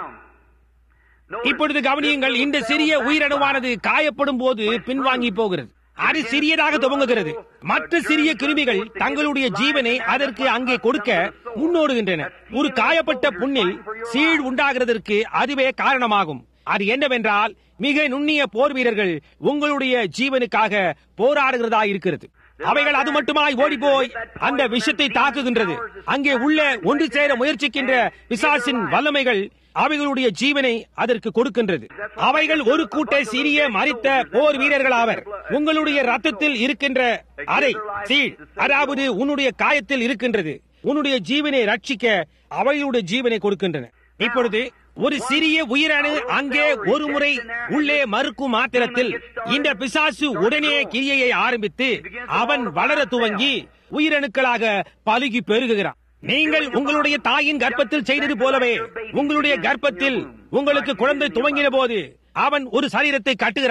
இப்பொழுது கவனியுங்கள் இந்த சிறிய உயிரணுவானது காயப்படும் போது பின்வாங்கி போகிறது அது சிறியதாக துவங்குகிறது மற்ற சிறிய கிருமிகள் தங்களுடைய ஜீவனை அதற்கு அங்கே கொடுக்க முன்னோடுகின்றன ஒரு காயப்பட்ட புண்ணில் சீழ் உண்டாகிறதற்கு அதுவே காரணமாகும் அது என்னவென்றால் மிக நுண்ணிய போர் வீரர்கள் உங்களுடைய ஜீவனுக்காக போராடுகிறதா இருக்கிறது அவைகள் அது மட்டுமாய் ஓடி போய் அந்த விஷத்தை தாக்குகின்றது அங்கே உள்ள ஒன்று சேர முயற்சிக்கின்ற பிசாசின் வல்லமைகள் அவைகளுடைய ஜீவனை அதற்கு கொடுக்கின்றது அவைகள் ஒரு கூட்ட சிறிய மறித்த போர் வீரர்கள் ஆவர் உங்களுடைய ரத்தத்தில் இருக்கின்ற அதை சீழ் அதாவது உன்னுடைய காயத்தில் இருக்கின்றது உன்னுடைய ஜீவனை ரட்சிக்க அவைகளுடைய ஜீவனை கொடுக்கின்றன இப்பொழுது ஒரு சிறிய உயிரணு அங்கே ஒரு முறை உள்ளே மறுக்கும் மாத்திரத்தில் இந்த பிசாசு உடனே கிரியையை ஆரம்பித்து அவன் வளர துவங்கி உயிரணுக்களாக பலுகி பெருகுகிறான் நீங்கள் உங்களுடைய தாயின் கர்ப்பத்தில் செய்தது போலவே உங்களுடைய கர்ப்பத்தில் உங்களுக்கு குழந்தை துவங்கின போது அவன் ஒரு சரீரத்தை கட்டுகிறான்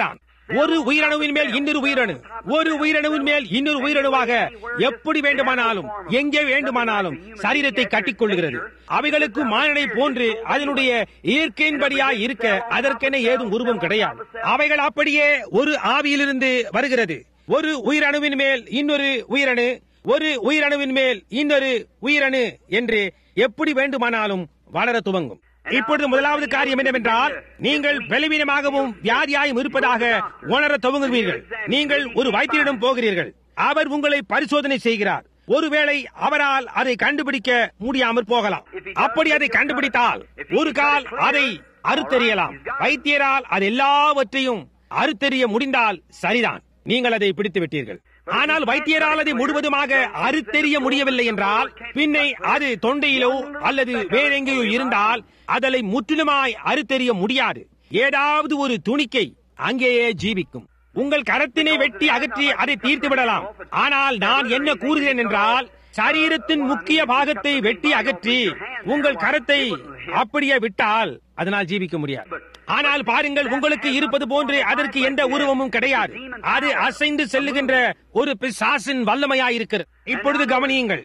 ஒரு உயிரணுவின் மேல் இன்னொரு உயிரணு ஒரு உயிரணுவின் மேல் இன்னொரு உயிரணுவாக எப்படி வேண்டுமானாலும் எங்கே வேண்டுமானாலும் சரீரத்தை கட்டிக்கொள்கிறது அவைகளுக்கு மானனை போன்று அதனுடைய இயற்கையின்படியாய் இருக்க அதற்கென ஏதும் உருவம் கிடையாது அவைகள் அப்படியே ஒரு ஆவியிலிருந்து வருகிறது ஒரு உயிரணுவின் மேல் இன்னொரு உயிரணு ஒரு உயிரணுவின் மேல் இன்னொரு உயிரணு என்று எப்படி வேண்டுமானாலும் வளர துவங்கும் இப்பொழுது முதலாவது காரியம் என்னவென்றால் நீங்கள் பலவீனமாகவும் வியாதியாயும் இருப்பதாக உணர துவங்குவீர்கள் நீங்கள் ஒரு வைத்தியரிடம் போகிறீர்கள் அவர் உங்களை பரிசோதனை செய்கிறார் ஒருவேளை அவரால் அதை கண்டுபிடிக்க முடியாமற் போகலாம் அப்படி அதை கண்டுபிடித்தால் ஒரு கால் அதை அறுத்தெறியலாம் வைத்தியரால் அது எல்லாவற்றையும் அறுத்தெறிய முடிந்தால் சரிதான் நீங்கள் அதை பிடித்து விட்டீர்கள் ஆனால் வைத்தியரால் அதை முழுவதுமாக அறுத்தெறிய முடியவில்லை என்றால் பின்னை அது தொண்டையிலோ அல்லது வேறெங்கேயோ இருந்தால் அதனை முற்றிலுமாய் அறுத்தெறிய முடியாது ஏதாவது ஒரு துணிக்கை அங்கேயே ஜீவிக்கும் உங்கள் கரத்தினை வெட்டி அகற்றி அதை தீர்த்து விடலாம் ஆனால் நான் என்ன கூறுகிறேன் என்றால் சரீரத்தின் முக்கிய பாகத்தை வெட்டி அகற்றி உங்கள் கரத்தை அப்படியே விட்டால் அதனால் ஜீவிக்க முடியாது ஆனால் பாருங்கள் உங்களுக்கு இருப்பது போன்று அதற்கு எந்த உருவமும் கிடையாது அது அசைந்து செல்லுகின்ற ஒரு பிசாசின் வல்லமையாயிருக்கிறது இப்பொழுது கவனியுங்கள்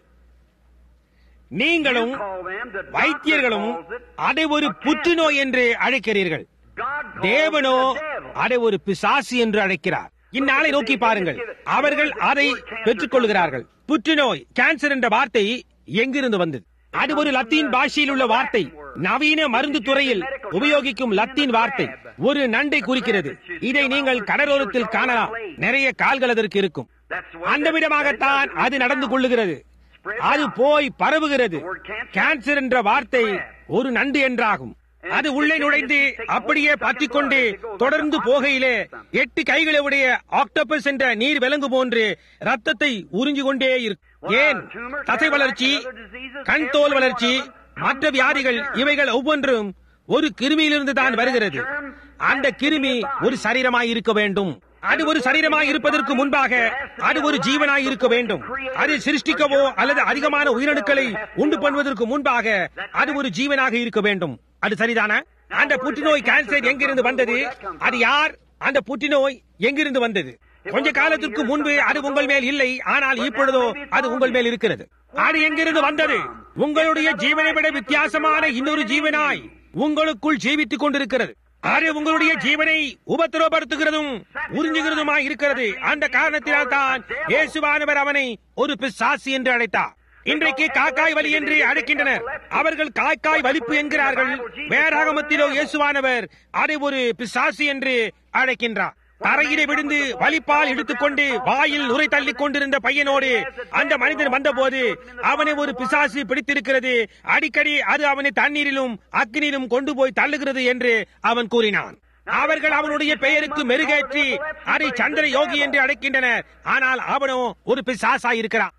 நீங்களும் வைத்தியர்களும் அதை ஒரு புற்றுநோய் என்று அழைக்கிறீர்கள் தேவனோ அதை ஒரு பிசாசு என்று அழைக்கிறார் இந்நாளை நோக்கி பாருங்கள் அவர்கள் அதை பெற்றுக் கொள்கிறார்கள் புற்றுநோய் கேன்சர் என்ற வார்த்தை எங்கிருந்து வந்தது அது ஒரு லத்தீன் பாஷையில் உள்ள வார்த்தை நவீன மருந்து துறையில் உபயோகிக்கும் லத்தீன் வார்த்தை ஒரு நண்டை குறிக்கிறது இதை நீங்கள் கடலோரத்தில் காணலாம் நிறைய கால்கள் அதற்கு இருக்கும் அந்த விதமாகத்தான் அது நடந்து கொள்ளுகிறது அது போய் பரவுகிறது கேன்சர் என்ற வார்த்தை ஒரு நண்டு என்றாகும் அது உள்ளே நுழைந்து அப்படியே பற்றிக்கொண்டு தொடர்ந்து போகையிலே எட்டு கைகளை உடைய ஆக்டோபஸ் என்ற நீர் விலங்கு போன்று ரத்தத்தை உறிஞ்சு கொண்டே இருக்கும் ஏன் தசை வளர்ச்சி கண் தோல் வளர்ச்சி மற்ற வியாதிகள் இவைகள் ஒவ்வொன்றும் ஒரு கிருமியிலிருந்து தான் வருகிறது அந்த கிருமி ஒரு சரீரமாய் இருக்க வேண்டும் அது ஒரு சரீரமாய் இருப்பதற்கு முன்பாக அது ஒரு ஜீவனாய் இருக்க வேண்டும் அது சிருஷ்டிக்கவோ அல்லது அதிகமான உயிரணுக்களை உண்டு பண்ணுவதற்கு முன்பாக அது ஒரு ஜீவனாக இருக்க வேண்டும் அது சரிதானா அந்த புற்றுநோய் கேன்சர் எங்கிருந்து வந்தது அது யார் அந்த புற்றுநோய் எங்கிருந்து வந்தது கொஞ்ச காலத்திற்கு முன்பு அது உங்கள் மேல் இல்லை ஆனால் இப்பொழுதோ அது உங்கள் மேல் இருக்கிறது அது எங்கிருந்து வந்தது உங்களுடைய ஜீவனை விட வித்தியாசமான இன்னொரு ஜீவனாய் உங்களுக்குள் ஜீவித்துக் கொண்டிருக்கிறது அது உங்களுடைய ஜீவனை உபத்திரவப்படுத்துகிறதும் உறிஞ்சுகிறதுமாய் இருக்கிறது அந்த காரணத்தினால் தான் இயேசுவானவர் அவனை ஒரு பிசாசி என்று அழைத்தார் இன்றைக்கு காக்காய் வலி என்று அழைக்கின்றனர் அவர்கள் காக்காய் வலிப்பு என்கிறார்கள் வேறாகமத்திலோ இயேசுவானவர் அதை ஒரு பிசாசி என்று அழைக்கின்றார் தரையிலே விழுந்து வலிப்பால் எடுத்துக்கொண்டு வாயில் நுரை தள்ளிக் கொண்டிருந்த பையனோடு அந்த மனிதன் வந்தபோது அவனை ஒரு பிசாசு பிடித்திருக்கிறது அடிக்கடி அது அவனை தண்ணீரிலும் அக்னியிலும் கொண்டு போய் தள்ளுகிறது என்று அவன் கூறினான் அவர்கள் அவனுடைய பெயருக்கு மெருகேற்றி அதை சந்திர யோகி என்று அழைக்கின்றனர் ஆனால் அவனோ ஒரு பிசாசா இருக்கிறான்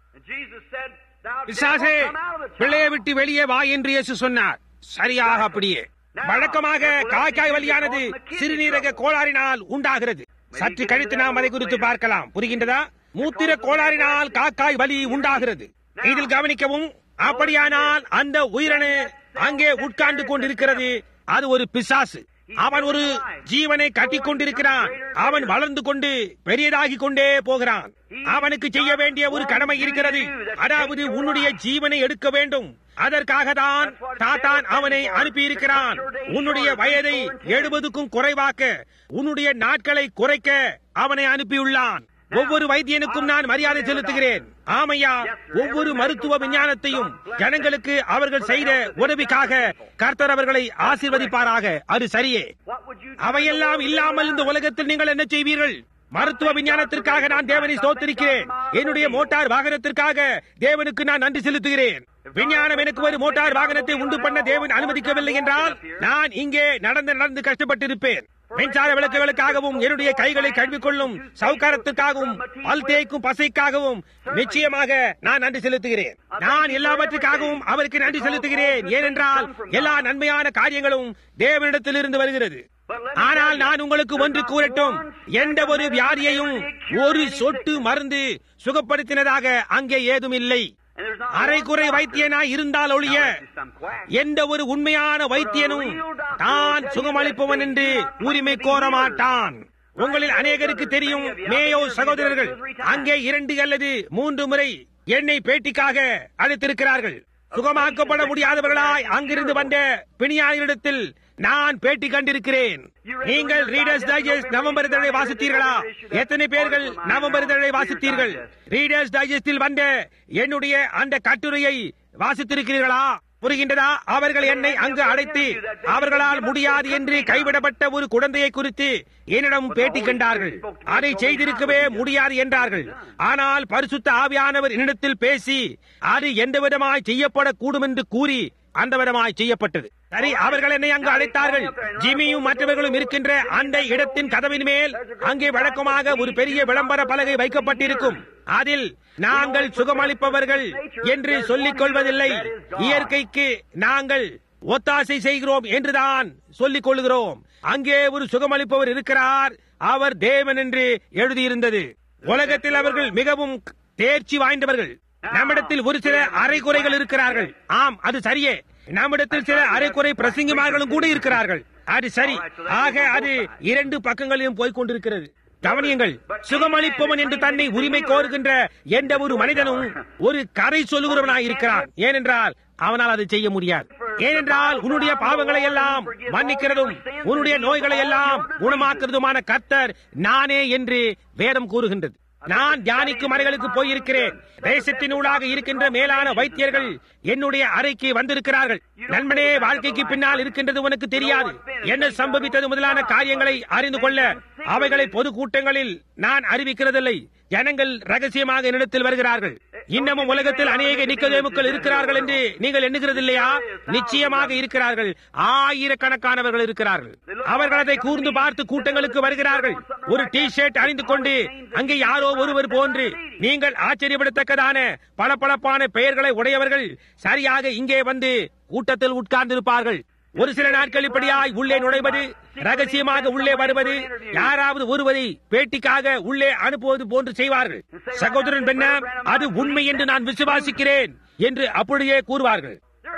பிசாசே பிள்ளையை விட்டு வெளியே வா என்று இயேசு சொன்னார் சரியாக அப்படியே வழக்கமாக காய்க்காய் வலியானது சிறுநீரக கோளாறினால் உண்டாகிறது சற்று கழித்து நாம் அதை குறித்து பார்க்கலாம் புரிகின்றதா மூத்திர கோளாறினால் காக்காய் வலி உண்டாகிறது இதில் கவனிக்கவும் அப்படியானால் அந்த உயிரணு அங்கே உட்கார்ந்து கொண்டிருக்கிறது அது ஒரு பிசாசு அவன் ஒரு ஜீவனை கட்டிக் கொண்டிருக்கிறான் அவன் வளர்ந்து கொண்டு பெரியதாகி கொண்டே போகிறான் அவனுக்கு செய்ய வேண்டிய ஒரு கடமை இருக்கிறது அதாவது உன்னுடைய ஜீவனை எடுக்க வேண்டும் அதற்காக தான் தாத்தான் அவனை அனுப்பியிருக்கிறான் உன்னுடைய வயதை எழுபதுக்கும் குறைவாக்க உன்னுடைய நாட்களை குறைக்க அவனை அனுப்பியுள்ளான் ஒவ்வொரு வைத்தியனுக்கும் நான் மரியாதை செலுத்துகிறேன் ஆமையா ஒவ்வொரு மருத்துவ விஞ்ஞானத்தையும் ஜனங்களுக்கு அவர்கள் செய்த உதவிக்காக கர்த்தர் அவர்களை ஆசீர்வதிப்பாராக அது சரியே அவையெல்லாம் இல்லாமல் இந்த உலகத்தில் நீங்கள் என்ன செய்வீர்கள் மருத்துவ விஞ்ஞானத்திற்காக நான் தேவனை ஸ்தோத்திரிக்கிறேன் என்னுடைய மோட்டார் வாகனத்திற்காக தேவனுக்கு நான் நன்றி செலுத்துகிறேன் விஞ்ஞானம் எனக்கு ஒரு மோட்டார் வாகனத்தை உண்டு பண்ண தேவன் அனுமதிக்கவில்லை என்றால் நான் இங்கே நடந்து நடந்து கஷ்டப்பட்டிருப்பேன் மின்சார விளக்குகளுக்காகவும் என்னுடைய கைகளை கழுவிக்கொள்ளும் சவுக்காரத்திற்காகவும் பல் தேய்க்கும் பசைக்காகவும் நிச்சயமாக நான் நன்றி செலுத்துகிறேன் நான் எல்லாவற்றுக்காகவும் அவருக்கு நன்றி செலுத்துகிறேன் ஏனென்றால் எல்லா நன்மையான காரியங்களும் தேவனிடத்திலிருந்து வருகிறது ஆனால் நான் உங்களுக்கு ஒன்று கூறட்டும் எந்த ஒரு வியாதியையும் ஒரு சொட்டு மருந்து சுகப்படுத்தினதாக அங்கே ஏதும் இல்லை அரைக்குறை வைத்தியனாய் இருந்தால் ஒழிய எந்த ஒரு உண்மையான வைத்தியனும் தான் சுகமளிப்பவன் என்று உரிமை கோர மாட்டான் உங்களில் அநேகருக்கு தெரியும் மேயோ சகோதரர்கள் அங்கே இரண்டு அல்லது மூன்று முறை என்னை பேட்டிக்காக அழைத்திருக்கிறார்கள் சுகமாக்கப்பட முடியாதவர்களாய் அங்கிருந்து வந்த பிணியாளரிடத்தில் நான் பேட்டி கண்டிருக்கிறேன் நீங்கள் ரீடர்ஸ் டைஜஸ்ட் நவம்பர் இதழை வாசித்தீர்களா எத்தனை பேர்கள் நவம்பர் இதழை வாசித்தீர்கள் ரீடர்ஸ் டைஜஸ்டில் வந்த என்னுடைய அந்த கட்டுரையை வாசித்திருக்கிறீர்களா புரிகின்றதா அவர்கள் என்னை அங்கு அழைத்து அவர்களால் முடியாது என்று கைவிடப்பட்ட ஒரு குழந்தையை குறித்து என்னிடம் பேட்டி கண்டார்கள் அதை செய்திருக்கவே முடியாது என்றார்கள் ஆனால் பரிசுத்த ஆவியானவர் என்னிடத்தில் பேசி அது எந்த விதமாய் செய்யப்படக்கூடும் என்று கூறி அந்த விதமாய் செய்யப்பட்டது சரி அவர்கள் என்னை அங்கு அழைத்தார்கள் ஜிமியும் மற்றவர்களும் இருக்கின்ற அந்த இடத்தின் கதவின் மேல் அங்கே வழக்கமாக ஒரு பெரிய விளம்பர பலகை வைக்கப்பட்டிருக்கும் அதில் நாங்கள் சுகமளிப்பவர்கள் என்று சொல்லிக் கொள்வதில்லை இயற்கைக்கு நாங்கள் ஒத்தாசை செய்கிறோம் என்றுதான் சொல்லிக் கொள்கிறோம் அங்கே ஒரு சுகமளிப்பவர் இருக்கிறார் அவர் தேவன் என்று எழுதியிருந்தது உலகத்தில் அவர்கள் மிகவும் தேர்ச்சி வாய்ந்தவர்கள் நம்மிடத்தில் ஒரு சில அரைகுறைகள் இருக்கிறார்கள் ஆம் அது சரியே நம்மிடத்தில் சில அரைக்குறை பிரசங்கிமார்களும் கூட இருக்கிறார்கள் அது சரி ஆக அது இரண்டு பக்கங்களிலும் போய்க் கொண்டிருக்கிறது கவனியுங்கள் சுகமளிப்பவன் என்று தன்னை உரிமை கோருகின்ற எந்த ஒரு மனிதனும் ஒரு கரை சொல்லுகிறவனாய் இருக்கிறான் ஏனென்றால் அவனால் அதை செய்ய முடியாது ஏனென்றால் உன்னுடைய பாவங்களை எல்லாம் மன்னிக்கிறதும் உன்னுடைய நோய்களை எல்லாம் குணமாக்குறதுமான கர்த்தர் நானே என்று வேதம் கூறுகின்றது நான் தியானிக்கும் அறைகளுக்கு போயிருக்கிறேன் தேசத்தின் ஊடாக இருக்கின்ற மேலான வைத்தியர்கள் என்னுடைய அறைக்கு வந்திருக்கிறார்கள் நண்பனே வாழ்க்கைக்கு பின்னால் இருக்கின்றது உனக்கு தெரியாது என்ன சம்பவித்தது முதலான காரியங்களை அறிந்து கொள்ள அவைகளை பொது கூட்டங்களில் நான் அறிவிக்கிறதில்லை ஜனங்கள் ரகசியமாக என்னிடத்தில் வருகிறார்கள் இன்னமும் உலகத்தில் அநேக நிக்கதேமுக்கள் இருக்கிறார்கள் என்று நீங்கள் எண்ணுகிறது இல்லையா நிச்சயமாக இருக்கிறார்கள் ஆயிரக்கணக்கானவர்கள் இருக்கிறார்கள் அவர்கள் அதை கூர்ந்து பார்த்து கூட்டங்களுக்கு வருகிறார்கள் ஒரு டி ஷர்ட் அணிந்து கொண்டு அங்கே யாரோ ஒருவர் போன்று நீங்கள் ஆச்சரியப்படத்தக்கதான பளபளப்பான பெயர்களை உடையவர்கள் சரியாக இங்கே வந்து கூட்டத்தில் உட்கார்ந்திருப்பார்கள் ஒரு சில நாட்கள் இப்படியாய் உள்ளே நுழைவது ரகசியமாக உள்ளே வருவது யாராவது ஒருவரை பேட்டிக்காக உள்ளே அனுப்புவது போன்று செய்வார்கள் சகோதரன் பெண்ண அது உண்மை என்று நான் விசுவாசிக்கிறேன் என்று அப்படியே கூறுவார்கள்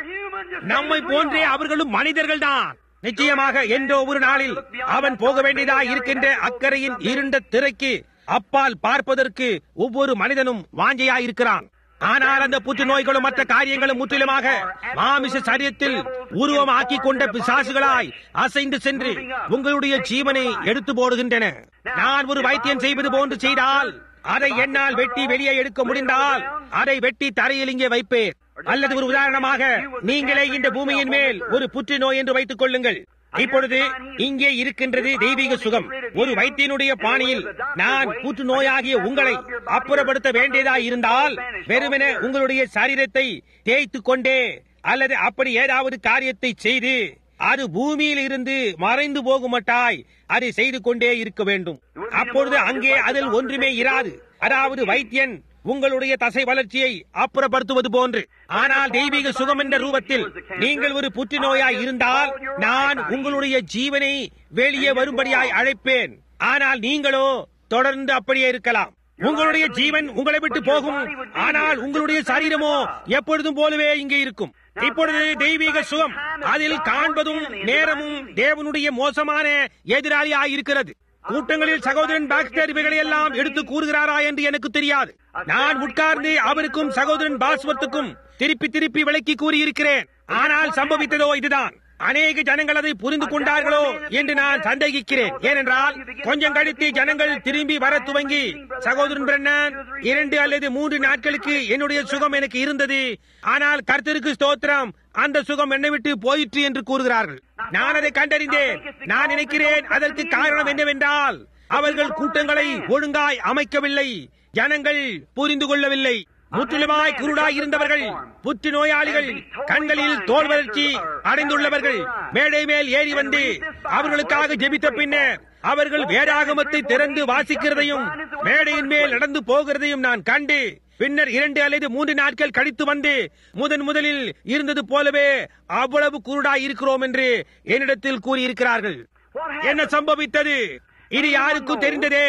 நம்மை போன்றே அவர்களும் மனிதர்கள் தான் நிச்சயமாக என்றோ ஒரு நாளில் அவன் போக வேண்டியதா இருக்கின்ற அக்கறையின் இருண்ட திரைக்கு அப்பால் பார்ப்பதற்கு ஒவ்வொரு மனிதனும் வாஞ்சையாயிருக்கிறான் ஆனால் அந்த புற்றுநோய்களும் மற்ற காரியங்களும் முற்றிலுமாக மாமிச சரீரத்தில் உருவமாக்கி கொண்ட பிசாசுகளாய் அசைந்து சென்று உங்களுடைய ஜீவனை எடுத்து போடுகின்றன நான் ஒரு வைத்தியம் செய்வது போன்று செய்தால் அதை என்னால் வெட்டி வெளியே எடுக்க முடிந்தால் அதை வெட்டி தரையில் இங்கே வைப்பேன் அல்லது ஒரு உதாரணமாக நீங்களே இந்த பூமியின் மேல் ஒரு புற்றுநோய் என்று வைத்துக் கொள்ளுங்கள் இப்பொழுது இங்கே இருக்கின்றது தெய்வீக சுகம் ஒரு வைத்தியனுடைய பாணியில் நான் புற்றுநோயாகிய உங்களை அப்புறப்படுத்த வேண்டியதா இருந்தால் வெறுமென உங்களுடைய சரீரத்தை தேய்த்து கொண்டே அல்லது அப்படி ஏதாவது காரியத்தை செய்து அது பூமியில் இருந்து மறைந்து போகுமட்டாய் அதை செய்து கொண்டே இருக்க வேண்டும் அப்பொழுது அங்கே அதில் ஒன்றுமே இராது அதாவது வைத்தியன் உங்களுடைய தசை வளர்ச்சியை அப்புறப்படுத்துவது போன்று ஆனால் தெய்வீக சுகம் என்ற ரூபத்தில் நீங்கள் ஒரு புற்றுநோயாய் இருந்தால் நான் உங்களுடைய ஜீவனை வெளியே வரும்படியாய் அழைப்பேன் ஆனால் நீங்களோ தொடர்ந்து அப்படியே இருக்கலாம் உங்களுடைய ஜீவன் உங்களை விட்டு போகும் ஆனால் உங்களுடைய சரீரமோ எப்பொழுதும் போலவே இங்கே இருக்கும் இப்பொழுது தெய்வீக சுகம் அதில் காண்பதும் நேரமும் தேவனுடைய மோசமான எதிராளியாய் இருக்கிறது கூட்டங்களில் சகோதரன் பாக்ஸ்டர் இவைகளை எல்லாம் எடுத்து கூறுகிறாரா என்று எனக்கு தெரியாது நான் உட்கார்ந்து அவருக்கும் சகோதரன் பாஸ்வத்துக்கும் திருப்பி திருப்பி விளக்கி கூறியிருக்கிறேன் ஆனால் சம்பவித்ததோ இதுதான் அநேக ஜனங்கள் அதை புரிந்து கொண்டார்களோ என்று நான் சந்தேகிக்கிறேன் ஏனென்றால் கொஞ்சம் கழித்து ஜனங்கள் திரும்பி வர துவங்கி சகோதரன் பிரண்ணன் இரண்டு அல்லது மூன்று நாட்களுக்கு என்னுடைய சுகம் எனக்கு இருந்தது ஆனால் கர்த்தருக்கு ஸ்தோத்திரம் அந்த சுகம் என்னை விட்டு போயிற்று என்று கூறுகிறார்கள் நான் அதை கண்டறிந்தேன் நான் நினைக்கிறேன் அதற்கு காரணம் என்னவென்றால் அவர்கள் கூட்டங்களை ஒழுங்காய் அமைக்கவில்லை ஜனங்கள் புரிந்து கொள்ளவில்லை முற்றிலுமாய் குருடாய் இருந்தவர்கள் புற்று நோயாளிகள் கண்களில் தோல் வளர்ச்சி அடைந்துள்ளவர்கள் மேடை மேல் ஏறி வந்து அவர்களுக்காக ஜெபித்த பின்னர் அவர்கள் வேதாகமத்தை திறந்து வாசிக்கிறதையும் மேடையின் மேல் நடந்து போகிறதையும் நான் கண்டு பின்னர் இரண்டு அல்லது மூன்று நாட்கள் கழித்து வந்து முதன் முதலில் இருந்தது போலவே அவ்வளவு குருடாய் இருக்கிறோம் என்று என்னிடத்தில் கூறியிருக்கிறார்கள் என்ன சம்பவித்தது இது யாருக்கும் தெரிந்ததே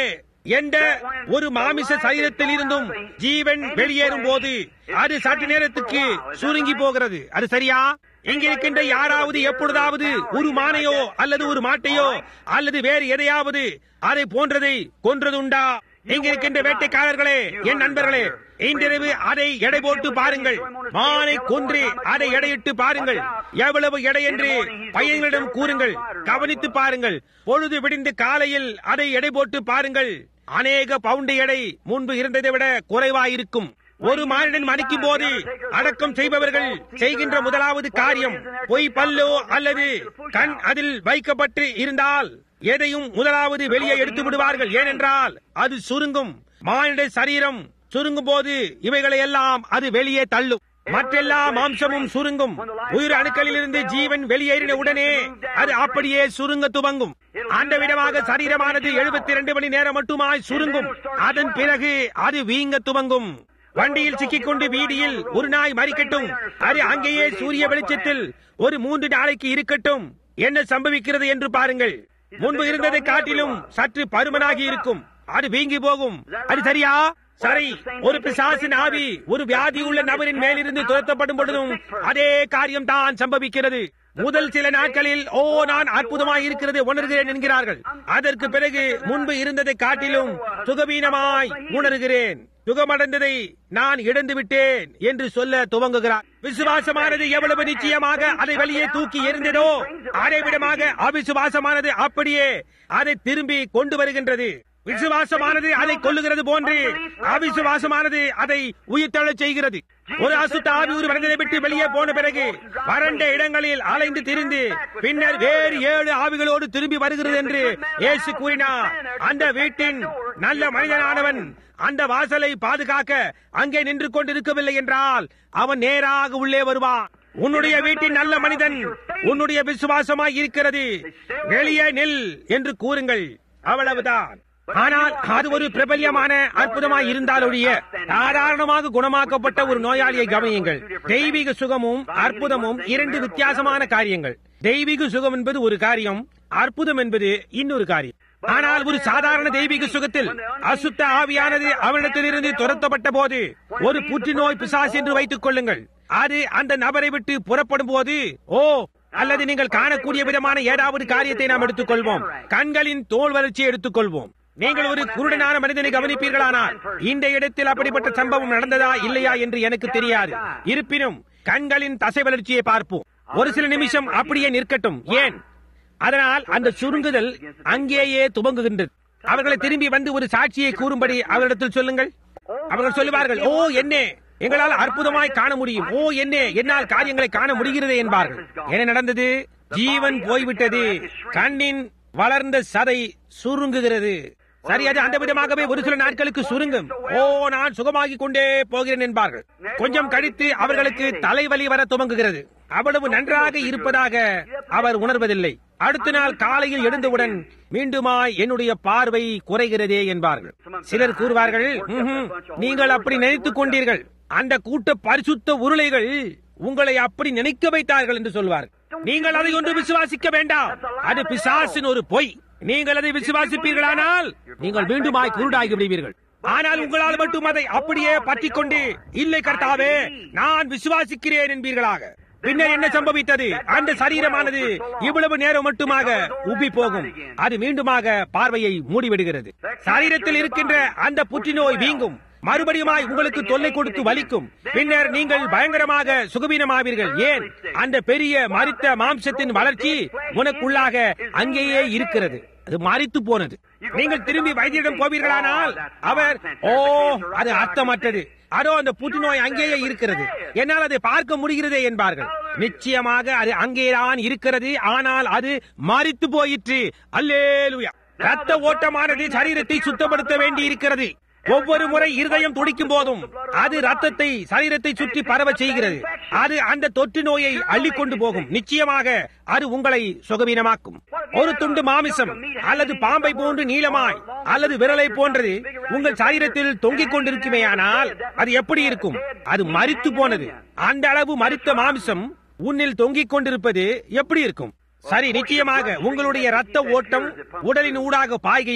எந்த ஒரு மாமிச சரீரத்தில் இருந்தும் ஜீவன் வெளியேறும் போது அது சற்று நேரத்துக்கு சுருங்கி போகிறது அது சரியா இங்க இருக்கின்ற யாராவது எப்பொழுதாவது ஒரு மானையோ அல்லது ஒரு மாட்டையோ அல்லது வேறு எதையாவது அதை போன்றதை கொன்றதுண்டா இங்க இருக்கின்ற வேட்டைக்காரர்களே என் நண்பர்களே இன்றிரவு அதை எடை போட்டு பாருங்கள் மானை கொன்று அதை எடையிட்டு பாருங்கள் எவ்வளவு எடை என்று பையன்களிடம் கூறுங்கள் கவனித்து பாருங்கள் பொழுது விடிந்து காலையில் அதை எடை போட்டு பாருங்கள் அநேக பவுண்டு எடை முன்பு இருந்ததை விட குறைவாயிருக்கும் ஒரு மானிடன் மதிக்கும் போது அடக்கம் செய்பவர்கள் செய்கின்ற முதலாவது காரியம் பொய் பல்லோ அல்லது கண் அதில் வைக்கப்பட்டு இருந்தால் எதையும் முதலாவது வெளியே எடுத்து விடுவார்கள் ஏனென்றால் அது சுருங்கும் மானிட சரீரம் சுருங்கும் போது இவைகளை எல்லாம் அது வெளியே தள்ளும் மற்றெல்லா மாம்சமும் சுருங்கும் உயிர் அணுக்களிலிருந்து ஜீவன் வெளியேறின உடனே அது அப்படியே சுருங்க துவங்கும் அந்த விதமாக சரீரமானது எழுபத்தி இரண்டு மணி நேரம் மட்டுமாய் சுருங்கும் அதன் பிறகு அது வீங்க துவங்கும் வண்டியில் சிக்கிக்கொண்டு வீதியில் ஒரு நாய் மறிக்கட்டும் அது அங்கேயே சூரிய வெளிச்சத்தில் ஒரு மூன்று நாளைக்கு இருக்கட்டும் என்ன சம்பவிக்கிறது என்று பாருங்கள் முன்பு இருந்ததை காட்டிலும் சற்று பருமனாகி இருக்கும் அது வீங்கி போகும் அது சரியா சரி ஒரு பிசாசின் ஆவி ஒரு வியாதி உள்ள நபரின் மேலிருந்து துரத்தப்படும் பொழுதும் அதே காரியம் தான் சம்பவிக்கிறது முதல் சில நாட்களில் ஓ நான் அற்புதமாய் இருக்கிறது உணர்கிறேன் என்கிறார்கள் அதற்கு பிறகு முன்பு இருந்ததை காட்டிலும் சுகவீனமாய் உணர்கிறேன் சுகமடைந்ததை நான் இழந்து விட்டேன் என்று சொல்ல துவங்குகிறார் விசுவாசமானது எவ்வளவு நிச்சயமாக அதை வெளியே தூக்கி எறிந்ததோ அதை விடமாக அவிசுவாசமானது அப்படியே அதை திரும்பி கொண்டு வருகின்றது விசுவாசமானது அதை கொல்லுகிறது போன்று அவிசுவாசமானது அதை உயிர்த்தெழச் செய்கிறது ஒரு அசுத்த ஆவி ஒரு மனிதனை விட்டு வெளியே போன பிறகு வறண்ட இடங்களில் அலைந்து திரிந்து பின்னர் வேறு ஏழு ஆவிகளோடு திரும்பி வருகிறது என்று இயேசு கூறினார் அந்த வீட்டின் நல்ல மனிதனானவன் அந்த வாசலை பாதுகாக்க அங்கே நின்று கொண்டிருக்கவில்லை என்றால் அவன் நேராக உள்ளே வருவான் உன்னுடைய வீட்டின் நல்ல மனிதன் உன்னுடைய விசுவாசமாய் இருக்கிறது வெளியே நில் என்று கூறுங்கள் அவ்வளவுதான் ஆனால் அது ஒரு பிரபல்யமான அற்புதமாய் இருந்தாலொழிய சாதாரணமாக குணமாக்கப்பட்ட ஒரு நோயாளியை கவனியுங்கள் தெய்வீக சுகமும் அற்புதமும் இரண்டு வித்தியாசமான காரியங்கள் தெய்வீக சுகம் என்பது ஒரு காரியம் அற்புதம் என்பது இன்னொரு காரியம் ஆனால் ஒரு சாதாரண தெய்வீக சுகத்தில் அசுத்த ஆவியானது அவனிடத்திலிருந்து துரத்தப்பட்ட போது ஒரு புற்றுநோய் பிசாசு என்று வைத்துக் கொள்ளுங்கள் அது அந்த நபரை விட்டு புறப்படும் போது ஓ அல்லது நீங்கள் காணக்கூடிய விதமான ஏதாவது காரியத்தை நாம் எடுத்துக்கொள்வோம் கண்களின் தோல் வளர்ச்சியை எடுத்துக்கொள்வோம் நீங்கள் ஒரு குருடனான மனிதனை கவனிப்பீர்களானால் இந்த இடத்தில் அப்படிப்பட்ட சம்பவம் நடந்ததா இல்லையா என்று எனக்கு தெரியாது இருப்பினும் கண்களின் தசை வளர்ச்சியை பார்ப்போம் ஒரு சில நிமிஷம் அப்படியே நிற்கட்டும் ஏன் அதனால் அந்த சுருங்குதல் அங்கேயே துவங்குகின்றது அவர்களை திரும்பி வந்து ஒரு சாட்சியை கூறும்படி அவரிடத்தில் சொல்லுங்கள் அவர்கள் சொல்லுவார்கள் ஓ என்ன எங்களால் அற்புதமாய் காண முடியும் ஓ என்ன என்னால் காரியங்களை காண முடிகிறது என்பார்கள் என்ன நடந்தது ஜீவன் போய்விட்டது கண்ணின் வளர்ந்த சதை சுருங்குகிறது சரி அது அந்த விதமாகவே ஒரு சில நாட்களுக்கு சுருங்கும் ஓ நான் சுகமாகிக் கொண்டே போகிறேன் என்பார்கள் கொஞ்சம் கழித்து அவர்களுக்கு தலைவலி வர துவங்குகிறது அவ்வளவு நன்றாக இருப்பதாக அவர் உணர்வதில்லை அடுத்த நாள் காலையில் எழுந்தவுடன் மீண்டுமாய் என்னுடைய பார்வை குறைகிறதே என்பார்கள் சிலர் கூறுவார்கள் "ம்ஹும், நீங்கள் அப்படி நினைத்துக் கொண்டீர்கள் அந்த கூட்ட பரிசுத்த உருளைகள் உங்களை அப்படி நினைக்க வைத்தார்கள் என்று சொல்வார்கள் நீங்கள் அதை ஒன்று விசுவாசிக்க வேண்டாம் அது பிசாசின் ஒரு பொய் நீங்கள் அதை விசுவாசிப்பீர்களானால் நீங்கள் மீண்டுமாய் குருடாகி விடுவீர்கள் ஆனால் உங்களால் மட்டும் அதை அப்படியே பற்றிக் கொண்டு இல்லை கர்த்தாவே நான் விசுவாசிக்கிறேன் என்பீர்களாக பின்னர் என்ன சம்பவித்தது அந்த சரீரமானது இவ்வளவு நேரம் மட்டுமாக உப்பி போகும் அது மீண்டுமாக பார்வையை மூடிவிடுகிறது சரீரத்தில் இருக்கின்ற அந்த புற்றுநோய் வீங்கும் மறுபடியுமாய் உங்களுக்கு தொல்லை கொடுத்து வலிக்கும் பின்னர் நீங்கள் பயங்கரமாக சுகவீனமாவீர்கள் ஏன் அந்த பெரிய மரித்த மாம்சத்தின் வளர்ச்சி உனக்குள்ளாக அங்கேயே இருக்கிறது அது மறித்து போனது நீங்கள் திரும்பி வைத்தியரிடம் போவீர்களானால் அவர் ஓ அது அர்த்தமற்றது அதோ அந்த புற்றுநோய் அங்கேயே இருக்கிறது என்னால் அதை பார்க்க முடிகிறதே என்பார்கள் நிச்சயமாக அது அங்கேதான் இருக்கிறது ஆனால் அது மறித்து போயிற்று அல்லேலுயா ரத்த ஓட்டமானது சரீரத்தை சுத்தப்படுத்த வேண்டி இருக்கிறது ஒவ்வொரு முறை இருதயம் துடிக்கும் போதும் அது ரத்தத்தை சரீரத்தை சுற்றி பரவ செய்கிறது அது அந்த தொற்று நோயை அள்ளிக்கொண்டு போகும் நிச்சயமாக அது உங்களை சுகவீனமாக்கும் ஒரு துண்டு மாமிசம் அல்லது பாம்பை போன்று நீளமாய் அல்லது விரலை போன்றது உங்கள் சரீரத்தில் தொங்கிக் கொண்டிருக்குமேயானால் அது எப்படி இருக்கும் அது மரித்து போனது அந்த அளவு மரித்த மாமிசம் உன்னில் தொங்கிக் கொண்டிருப்பது எப்படி இருக்கும் சரி நிச்சயமாக உங்களுடைய ரத்த ஓட்டம் உடலின் ஊடாக பாய்கையில்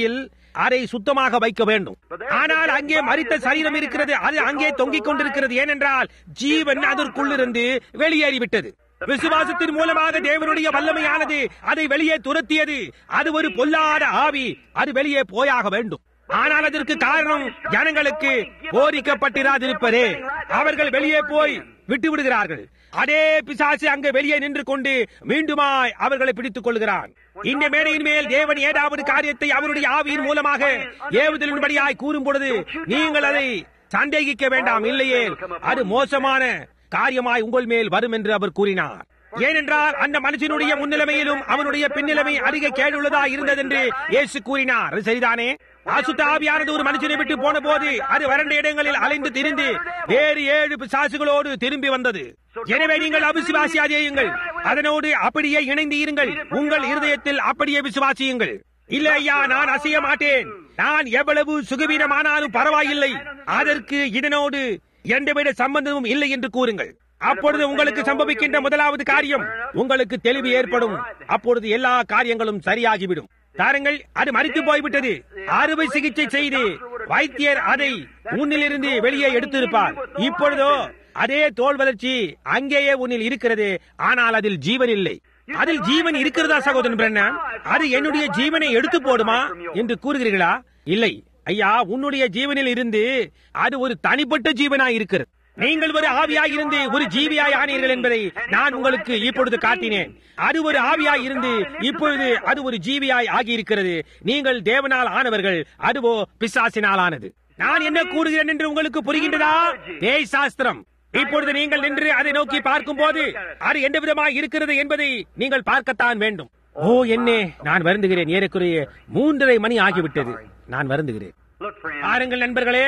அதை சுத்தமாக வைக்க வேண்டும் ஆனால் அங்கே மரித்த சரீரம் இருக்கிறது அது அங்கே தொங்கிக் கொண்டிருக்கிறது ஏனென்றால் ஜீவன் அதற்குள்ளிருந்து வெளியேறிவிட்டது விசுவாசத்தின் மூலமாக தேவனுடைய வல்லமையானது அதை வெளியே துரத்தியது அது ஒரு பொல்லாத ஆவி அது வெளியே போயாக வேண்டும் ஆனால் அதற்கு காரணம் ஜனங்களுக்கு போதிக்கப்பட்டிராதிருப்பதே அவர்கள் வெளியே போய் விட்டு விடுகிறார்கள் அதே பிசாசு அங்கு வெளியே நின்று கொண்டு மீண்டுமாய் அவர்களை பிடித்துக் கொள்கிறான் இந்த மேடையின் மேல் தேவன் ஏதாவது காரியத்தை அவருடைய ஆவியின் மூலமாக ஏவுதலின்படியாய் கூறும் பொழுது நீங்கள் அதை சந்தேகிக்க வேண்டாம் இல்லையே அது மோசமான காரியமாய் உங்கள் மேல் வரும் என்று அவர் கூறினார் ஏனென்றால் அந்த மனுஷனுடைய முன்னிலைமையிலும் அவனுடைய பின்னிலைமை அதிக கேடுள்ளதா இருந்தது என்று இயேசு கூறினார் அது சரிதானே அசுத்த ஆவியானது ஒரு மனுஷனை விட்டு போன போது அது வறண்ட இடங்களில் அலைந்து திரிந்து வேறு ஏழு பிசாசுகளோடு திரும்பி வந்தது எனவே நீங்கள் அவிசுவாசியாதேயுங்கள் அதனோடு அப்படியே இணைந்து இருங்கள் உங்கள் இருதயத்தில் அப்படியே விசுவாசியுங்கள் இல்லை ஐயா நான் அசைய மாட்டேன் நான் எவ்வளவு சுகவீனமானாலும் பரவாயில்லை அதற்கு இதனோடு எந்தவித சம்பந்தமும் இல்லை என்று கூறுங்கள் அப்பொழுது உங்களுக்கு சம்பவிக்கின்ற முதலாவது காரியம் உங்களுக்கு தெளிவு ஏற்படும் அப்பொழுது எல்லா காரியங்களும் சரியாகிவிடும் தாருங்கள் அது மறித்து போய்விட்டது அறுவை சிகிச்சை செய்து வைத்தியர் அதை உன்னிலிருந்து வெளியே எடுத்திருப்பார் இப்பொழுதோ அதே தோல் வளர்ச்சி அங்கேயே உன்னில் இருக்கிறது ஆனால் அதில் ஜீவன் இல்லை அதில் ஜீவன் இருக்கிறதா சகோதரன் பிரண்ணன் அது என்னுடைய ஜீவனை எடுத்து போடுமா என்று கூறுகிறீர்களா இல்லை ஐயா உன்னுடைய ஜீவனில் இருந்து அது ஒரு தனிப்பட்ட ஜீவனாய் இருக்கிறது நீங்கள் ஒரு ஆவியாய் இருந்து ஒரு ஜீவியாய் ஆனீர்கள் என்பதை நான் உங்களுக்கு இப்பொழுது காட்டினேன் அது ஒரு ஆவியாய் இருந்து இப்பொழுது அது ஒரு ஜீவியாய் ஆகியிருக்கிறது நீங்கள் தேவனால் ஆனவர்கள் அதுவோ பிசாசினால் ஆனது நான் என்ன கூறுகிறேன் என்று உங்களுக்கு புரிகின்றதா பேய் சாஸ்திரம் இப்பொழுது நீங்கள் நின்று அதை நோக்கி பார்க்கும் போது அது எந்த விதமாய் இருக்கிறது என்பதை நீங்கள் பார்க்கத்தான் வேண்டும் ஓ என்னே நான் வருந்துகிறேன் ஏறக்குறைய மூன்றரை மணி ஆகிவிட்டது நான் வருந்துகிறேன் பாருங்கள் நண்பர்களே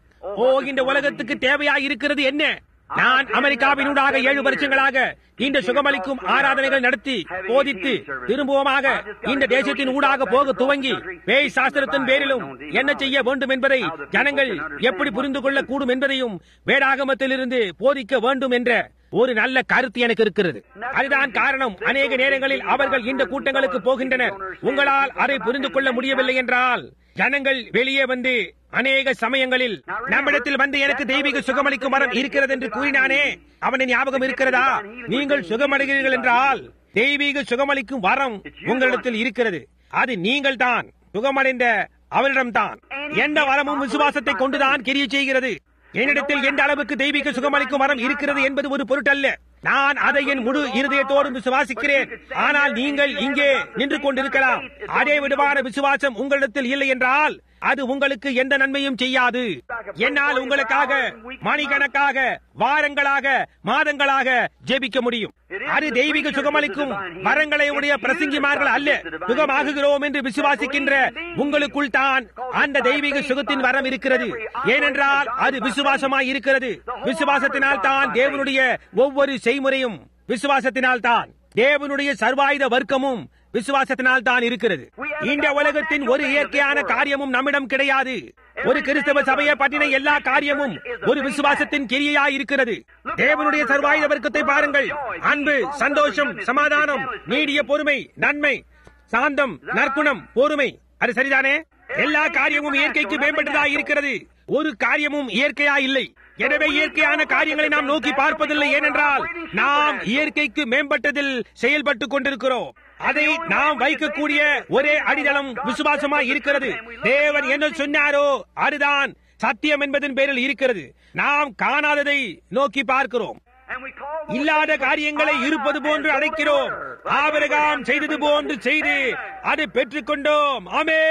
ஓ இந்த உலகத்துக்கு தேவையா இருக்கிறது என்ன நான் அமெரிக்காவினூடாக ஏழு வருஷங்களாக இந்த சுகமளிக்கும் ஆராதனைகள் நடத்தி போதித்து திரும்பவுமாக இந்த தேசத்தின் ஊடாக போக துவங்கி பேய் சாஸ்திரத்தின் பேரிலும் என்ன செய்ய வேண்டும் என்பதை ஜனங்கள் எப்படி புரிந்து கொள்ள கூடும் என்பதையும் வேடாகமத்திலிருந்து போதிக்க வேண்டும் என்ற ஒரு நல்ல கருத்து எனக்கு இருக்கிறது அதுதான் காரணம் அநேக நேரங்களில் அவர்கள் இந்த கூட்டங்களுக்கு போகின்றனர் உங்களால் அதை புரிந்து கொள்ள முடியவில்லை என்றால் ஜனங்கள் வெளியே வந்து அநேக சமயங்களில் நம்மிடத்தில் வந்து எனக்கு தெய்வீக சுகமளிக்கும் மரம் இருக்கிறது என்று கூறினானே அவனை ஞாபகம் இருக்கிறதா நீங்கள் சுகமடைகிறீர்கள் என்றால் தெய்வீக சுகமளிக்கும் வரம் உங்களிடத்தில் இருக்கிறது அது நீங்கள் தான் சுகமடைந்த அவரிடம்தான் எந்த வரமும் விசுவாசத்தை கொண்டுதான் கிரிய செய்கிறது என்னிடத்தில் எந்த அளவுக்கு தெய்வீக சுகமளிக்கும் வரம் இருக்கிறது என்பது ஒரு பொருட்டல்ல நான் அதை என் முழு இருதயத்தோடு விசுவாசிக்கிறேன் ஆனால் நீங்கள் இங்கே நின்று கொண்டிருக்கலாம் அதே விடுவான விசுவாசம் உங்களிடத்தில் இல்லை என்றால் அது உங்களுக்கு எந்த நன்மையும் செய்யாது என்னால் உங்களுக்காக மணிக்கணக்காக வாரங்களாக மாதங்களாக ஜெபிக்க முடியும் அது தெய்வீக சுகமளிக்கும் வரங்களை உடைய பிரசங்கிமார்கள் அல்ல சுகமாகுகிறோம் என்று விசுவாசிக்கின்ற உங்களுக்குள் தான் அந்த தெய்வீக சுகத்தின் வரம் இருக்கிறது ஏனென்றால் அது விசுவாசமாய் இருக்கிறது விசுவாசத்தினால் தான் தேவனுடைய ஒவ்வொரு செய்முறையும் விசுவாசத்தினால் தான் தேவனுடைய சர்வாயுத வர்க்கமும் விசுவாசத்தினால் தான் இருக்கிறது இந்த உலகத்தின் ஒரு இயற்கையான காரியமும் நம்மிடம் கிடையாது ஒரு கிறிஸ்தவ சபையை பற்றின எல்லா காரியமும் ஒரு விசுவாசத்தின் கிரியா இருக்கிறது தேவனுடைய சர்வாயுத வர்க்கத்தை பாருங்கள் அன்பு சந்தோஷம் சமாதானம் நீடிய பொறுமை நன்மை சாந்தம் நற்குணம் பொறுமை அது சரிதானே எல்லா காரியமும் இயற்கைக்கு மேம்பட்டதா இருக்கிறது ஒரு காரியமும் இயற்கையா இல்லை எனவே இயற்கையான காரியங்களை நாம் நோக்கி பார்ப்பதில்லை ஏனென்றால் நாம் இயற்கைக்கு மேம்பட்டதில் செயல்பட்டுக் கொண்டிருக்கிறோம் அதை நாம் வைக்கக்கூடிய ஒரே அடித்தளம் விசுவாசமா இருக்கிறது தேவன் என்ன சொன்னாரோ அதுதான் சத்தியம் என்பதன் பேரில் இருக்கிறது நாம் காணாததை நோக்கி பார்க்கிறோம் இல்லாத காரியங்களை இருப்பது போன்று அழைக்கிறோம் ஆபரகாம் செய்தது போன்று செய்து அதை பெற்றுக்கொண்டோம் ஆமே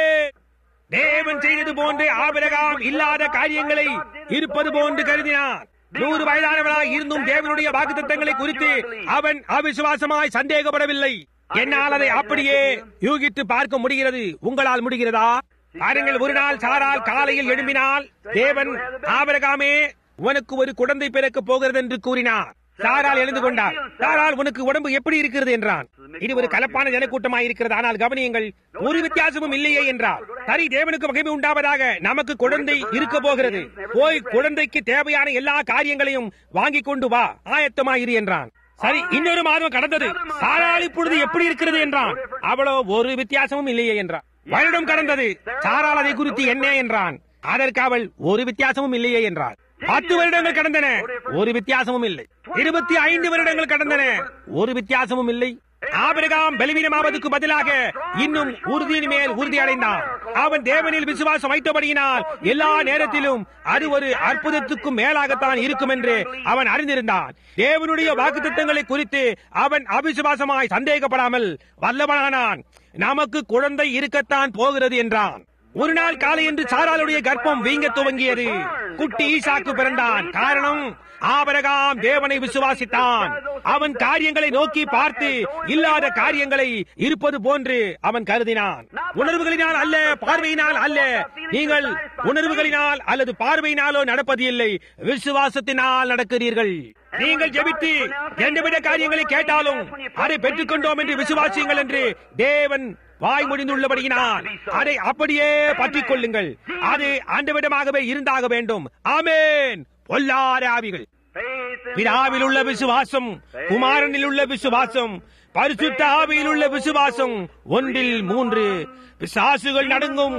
தேவன் செய்தது போன்று ஆபிரகாம் இல்லாத காரியங்களை இருப்பது போன்று கருதினார் நூறு வயதானவனாய் இருந்தும் தேவனுடைய வாக்குத்தத்தங்களை குறித்து அவன் அவிசுவாசமாய் சந்தேகப்படவில்லை என்னால் அதை அப்படியே யூகித்து பார்க்க முடிகிறது உங்களால் முடிகிறதா பாருங்கள் ஒரு நாள் சாரால் காலையில் எழும்பினால் தேவன் ஆபரகாமே உனக்கு ஒரு குழந்தை பிறக்க போகிறது என்று கூறினார் சாரால் எழுந்து கொண்டார் சாரால் உனக்கு உடம்பு எப்படி இருக்கிறது என்றான் இது ஒரு கலப்பான ஜனக்கூட்டமாக இருக்கிறது ஆனால் கவனியுங்கள் ஒரு வித்தியாசமும் இல்லையே என்றார் சரி தேவனுக்கு மகிமை உண்டாவதாக நமக்கு குழந்தை இருக்க போகிறது போய் குழந்தைக்கு தேவையான எல்லா காரியங்களையும் வாங்கி கொண்டு வா ஆயத்தமாயிரு என்றான் சரி இன்னொரு மாதம் கடந்தது சாரால் இப்பொழுது எப்படி இருக்கிறது என்றான் அவளோ ஒரு வித்தியாசமும் இல்லையே என்றான் வருடம் கடந்தது சாரால் அதை குறித்து என்ன என்றான் அதற்கு அவள் ஒரு வித்தியாசமும் இல்லையே என்றாள் பத்து வருடங்கள் கடந்தன ஒரு வித்தியாசமும் இல்லை இருபத்தி ஐந்து வருடங்கள் கடந்தன ஒரு வித்தியாசமும் இல்லை ஆபிரகாம் பலவீனமாவதற்கு பதிலாக இன்னும் உறுதியின் மேல் உறுதி அடைந்தான் அவன் தேவனில் விசுவாசம் வைத்தபடியினால் எல்லா நேரத்திலும் அது ஒரு அற்புதத்துக்கும் மேலாகத்தான் இருக்கும் என்று அவன் அறிந்திருந்தான் தேவனுடைய வாக்குத்தத்தங்களை குறித்து அவன் அவிசுவாசமாய் சந்தேகப்படாமல் வல்லவனானான் நமக்கு குழந்தை இருக்கத்தான் போகிறது என்றான் ஒரு நாள் காலை என்று சாராளுடைய கர்ப்பம் வீங்க துவங்கியது குட்டி ஈசாக்கு பிறந்தான் காரணம் ஆபரகாம் தேவனை விசுவாசித்தான் அவன் காரியங்களை நோக்கி பார்த்து இல்லாத காரியங்களை இருப்பது போன்று அவன் கருதினான் உணர்வுகளினால் அல்ல பார்வையினால் அல்ல நீங்கள் உணர்வுகளினால் அல்லது பார்வையினாலோ நடப்பது இல்லை விசுவாசத்தினால் நடக்கிறீர்கள் நீங்கள் ஜெபித்து எந்தவித காரியங்களை கேட்டாலும் அதை பெற்றுக்கொண்டோம் என்று விசுவாசியுங்கள் என்று தேவன் வாய் முடிந்துள்ளபடியினால் அதை அப்படியே பற்றிக் கொள்ளுங்கள் அது ஆண்டவிடமாகவே இருந்தாக வேண்டும் ஆமேன் பொல்லாத ஆவிகள் பிதாவில் உள்ள விசுவாசம் குமாரனில் உள்ள விசுவாசம் பரிசுத்த ஆவியில் உள்ள விசுவாசம் ஒன்றில் மூன்று பிசாசுகள் நடுங்கும்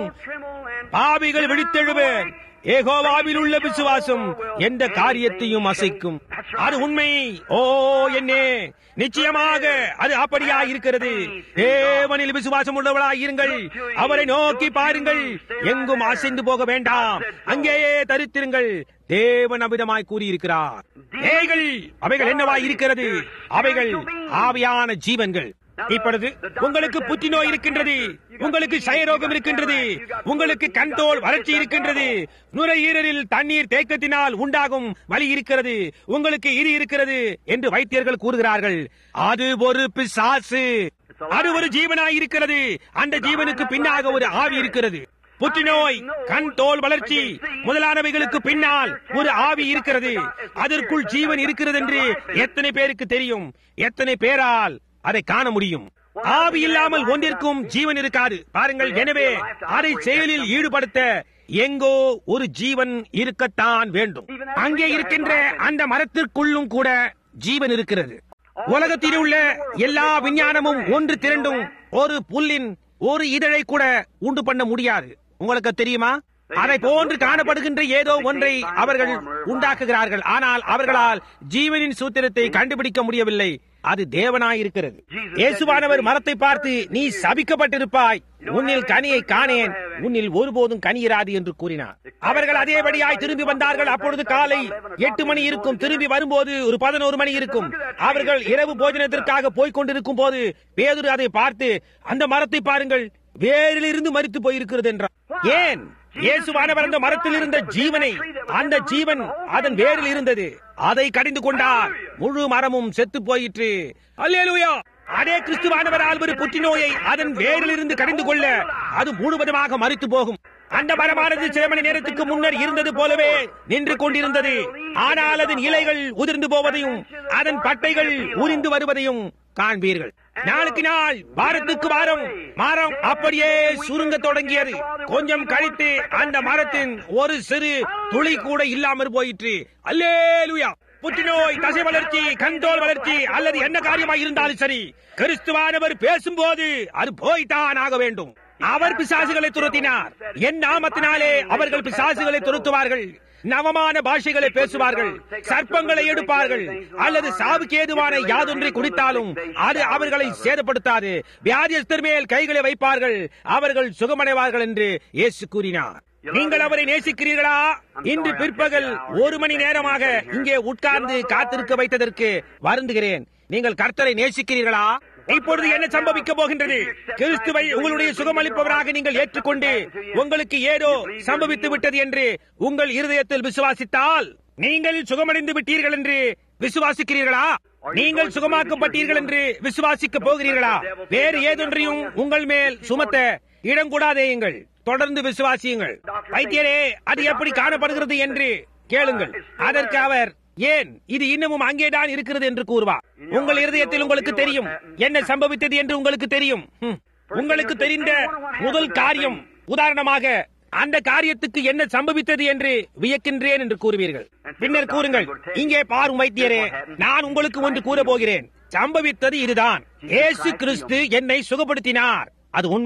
பாவிகள் விழித்தெழுவேன் ஏகோவாவில் உள்ள விசுவாசம் எந்த காரியத்தையும் அசைக்கும் அது உண்மை ஓ என்னே நிச்சயமாக அது அப்படியா இருக்கிறது தேவனில் விசுவாசம் உள்ளவளாய் இருங்கள் அவரை நோக்கி பாருங்கள் எங்கும் அசைந்து போக வேண்டாம் அங்கேயே தரித்திருங்கள் தேவன் அமிதமாய் கூறியிருக்கிறார் ஏய்கள் அவைகள் என்னவாய் இருக்கிறது அவைகள் ஆவியான ஜீவன்கள் இப்பொழுது உங்களுக்கு புற்றுநோய் இருக்கின்றது உங்களுக்கு சயரோகம் இருக்கின்றது உங்களுக்கு கண்தோல் வறட்சி இருக்கின்றது நுரையீரலில் தண்ணீர் தேக்கத்தினால் உண்டாகும் வலி இருக்கிறது உங்களுக்கு இரு இருக்கிறது என்று வைத்தியர்கள் கூறுகிறார்கள் அது ஒரு பிசாசு அது ஒரு ஜீவனாய் இருக்கிறது அந்த ஜீவனுக்கு பின்னாக ஒரு ஆவி இருக்கிறது புற்றுநோய் கண் தோல் வளர்ச்சி முதலானவைகளுக்கு பின்னால் ஒரு ஆவி இருக்கிறது அதற்குள் ஜீவன் இருக்கிறது என்று எத்தனை பேருக்கு தெரியும் எத்தனை பேரால் அதை காண முடியும் ஆவி இல்லாமல் ஒன்றிற்கும் ஜீவன் இருக்காது பாருங்கள் எனவே அதை செயலில் ஈடுபடுத்த எங்கோ ஒரு ஜீவன் இருக்கத்தான் வேண்டும் அங்கே இருக்கின்ற அந்த மரத்திற்குள்ளும் கூட ஜீவன் இருக்கிறது உலகத்தில் உள்ள எல்லா விஞ்ஞானமும் ஒன்று திரண்டும் ஒரு புல்லின் ஒரு இதழை கூட உண்டு பண்ண முடியாது உங்களுக்கு தெரியுமா அதை போன்று காணப்படுகின்ற ஏதோ ஒன்றை அவர்கள் உண்டாக்குகிறார்கள் ஆனால் அவர்களால் ஜீவனின் சூத்திரத்தை கண்டுபிடிக்க முடியவில்லை அது தேவனாயிருக்கிறது இயேசுவானவர் மரத்தை பார்த்து நீ சபிக்கப்பட்டிருப்பாய் உன்னில் கனியை காணேன் உன்னில் ஒருபோதும் கனியிராது என்று கூறினார் அவர்கள் அதேபடியாய் திரும்பி வந்தார்கள் அப்பொழுது காலை எட்டு மணி இருக்கும் திரும்பி வரும்போது ஒரு பதினோரு மணி இருக்கும் அவர்கள் இரவு போஜனத்திற்காக போய்க் கொண்டிருக்கும் போது பேதுரு அதை பார்த்து அந்த மரத்தை பாருங்கள் வேரிலிருந்து மறித்து போயிருக்கிறது என்றார் ஏன் இயேசுவானவர் அந்த மரத்தில் இருந்த ஜீவனை அந்த ஜீவன் அதன் வேரில் இருந்தது அதை கடிந்து கொண்டார் முழு மரமும் செத்து போயிற்று அல்லேலூயா அதே கிறிஸ்துவானவரால் ஒரு புற்றுநோயை அதன் வேரில் இருந்து கடிந்து கொள்ள அது முழுவதுமாக மறித்து போகும் அந்த மரமானது சில மணி நேரத்துக்கு முன்னர் இருந்தது போலவே நின்று கொண்டிருந்தது ஆனால் அதன் இலைகள் உதிர்ந்து போவதையும் அதன் பட்டைகள் உரிந்து வருவதையும் காண்பீர்கள் நாளுக்கு நாள் வாரத்துக்கு வாரம் மரம் அப்படியே சுருங்க தொடங்கியது கொஞ்சம் கழித்து அந்த மரத்தின் ஒரு சிறு துளி கூட இல்லாமல் போயிற்று அல்லேலுயா புற்றுநோய் தசை வளர்ச்சி கண்தோல் வளர்ச்சி அல்லது என்ன காரியமாக இருந்தாலும் சரி கிறிஸ்துவானவர் பேசும்போது அது போய்தான் ஆக வேண்டும் அவர் பிசாசுகளை துரத்தினார் என் நாமத்தினாலே அவர்கள் பிசாசுகளை துரத்துவார்கள் நவமான பாஷைகளை பேசுவார்கள் சர்ப்பங்களை எடுப்பார்கள் அல்லது சாவுக்கு ஏதுவான யாதொன்றை குடித்தாலும் அது அவர்களை சேதப்படுத்தாது வியாதியஸ்தர் மேல் கைகளை வைப்பார்கள் அவர்கள் சுகமடைவார்கள் என்று இயேசு கூறினார் நீங்கள் அவரை நேசிக்கிறீர்களா இன்று பிற்பகல் ஒரு மணி நேரமாக இங்கே உட்கார்ந்து காத்திருக்க வைத்ததற்கு வருந்துகிறேன் நீங்கள் கர்த்தரை நேசிக்கிறீர்களா இப்பொழுது என்ன சம்பவிக்க போகின்றது கிறிஸ்துவை உங்களுடைய சுகமளிப்பவராக நீங்கள் ஏற்றுக்கொண்டு உங்களுக்கு ஏதோ சம்பவித்து விட்டது என்று உங்கள் இருதயத்தில் விசுவாசித்தால் நீங்கள் சுகமடைந்து விட்டீர்கள் என்று விசுவாசிக்கிறீர்களா நீங்கள் சுகமாக்கப்பட்டீர்கள் என்று விசுவாசிக்க போகிறீர்களா வேறு ஏதொன்றையும் உங்கள் மேல் சுமத்த இடம் கூடாதேயுங்கள் தொடர்ந்து விசுவாசியுங்கள் வைத்தியரே அது எப்படி காணப்படுகிறது என்று கேளுங்கள் அதற்கு அவர் ஏன் இது இன்னமும் அங்கேதான் இருக்கிறது என்று கூறுவார் உங்கள் இருதயத்தில் உங்களுக்கு தெரியும் என்ன சம்பவித்தது என்று உங்களுக்கு தெரியும் ஹம். உங்களுக்கு தெரிந்த முதல் காரியம் உதாரணமாக அந்த காரியத்துக்கு என்ன சம்பவித்தது என்று வியக்கின்றேன் என்று கூறுவீர்கள் பின்னர் கூறுங்கள் இங்கே பாரும் வைத்தியரே நான் உங்களுக்கு ஒன்று கூற போகிறேன் சம்பவித்தது இதுதான் இயேசு கிறிஸ்து என்னை சுகப்படுத்தினார் அது உண்மை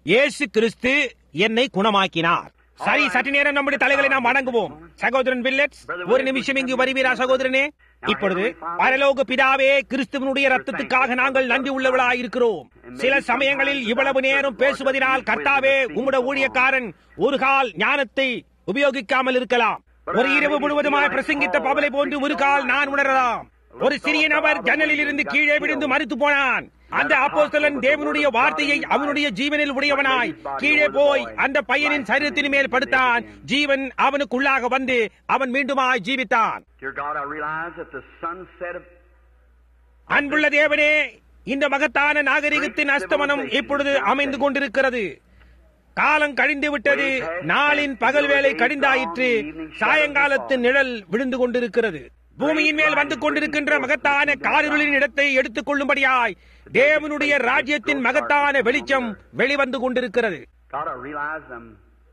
இயேசு கிறிஸ்து என்னை குணமாக்கினார் சரி சற்று நேரம் நம்முடைய தலைகளை நாம் வணங்குவோம் சகோதரன் வில்லட்ஸ் ஒரு நிமிஷம் இங்கு வருவீரா சகோதரனே இப்பொழுது பரலோக பிதாவே கிறிஸ்துவனுடைய ரத்தத்துக்காக நாங்கள் நன்றி உள்ளவர்களாய் இருக்கிறோம் சில சமயங்களில் இவ்வளவு நேரம் பேசுவதனால் கர்த்தாவே உம்முடைய ஊழியக்காரன் ஒரு கால் ஞானத்தை உபயோகிக்காமல் இருக்கலாம் ஒரு இரவு முழுவதுமாய் பிரசங்கித்த பவலை போன்று ஒரு கால் நான் உணரலாம் ஒரு சிறிய நபர் ஜன்னலில் இருந்து கீழே விழுந்து மறித்து போனான் அந்த அப்போஸ்தலன் தேவனுடைய வார்த்தையை அவனுடைய ஜீவனில் உடையவனாய் கீழே போய் அந்த பையனின் சரீரத்தின் மேல் படுத்தான் ஜீவன் அவனுக்குள்ளாக வந்து அவன் மீண்டுமாய் ஜீவித்தான் Dear God, I realize that the sunset of அன்புள்ள தேவனே இந்த மகத்தான நாகரிகத்தின் அஸ்தமனம் இப்பொழுது அமைந்து கொண்டிருக்கிறது காலம் கழிந்து விட்டது நாளின் பகல் வேலை கடிந்தாயிற்று சாயங்காலத்தின் நிழல் விழுந்து கொண்டிருக்கிறது பூமியின் மேல் வந்து கொண்டிருக்கின்ற மகத்தான காரிருளின் இடத்தை எடுத்துக் கொள்ளும்படியாய் தேவனுடைய ராஜ்யத்தின் மகத்தான வெளிச்சம் வெளிவந்து கொண்டிருக்கிறது God, I realize I'm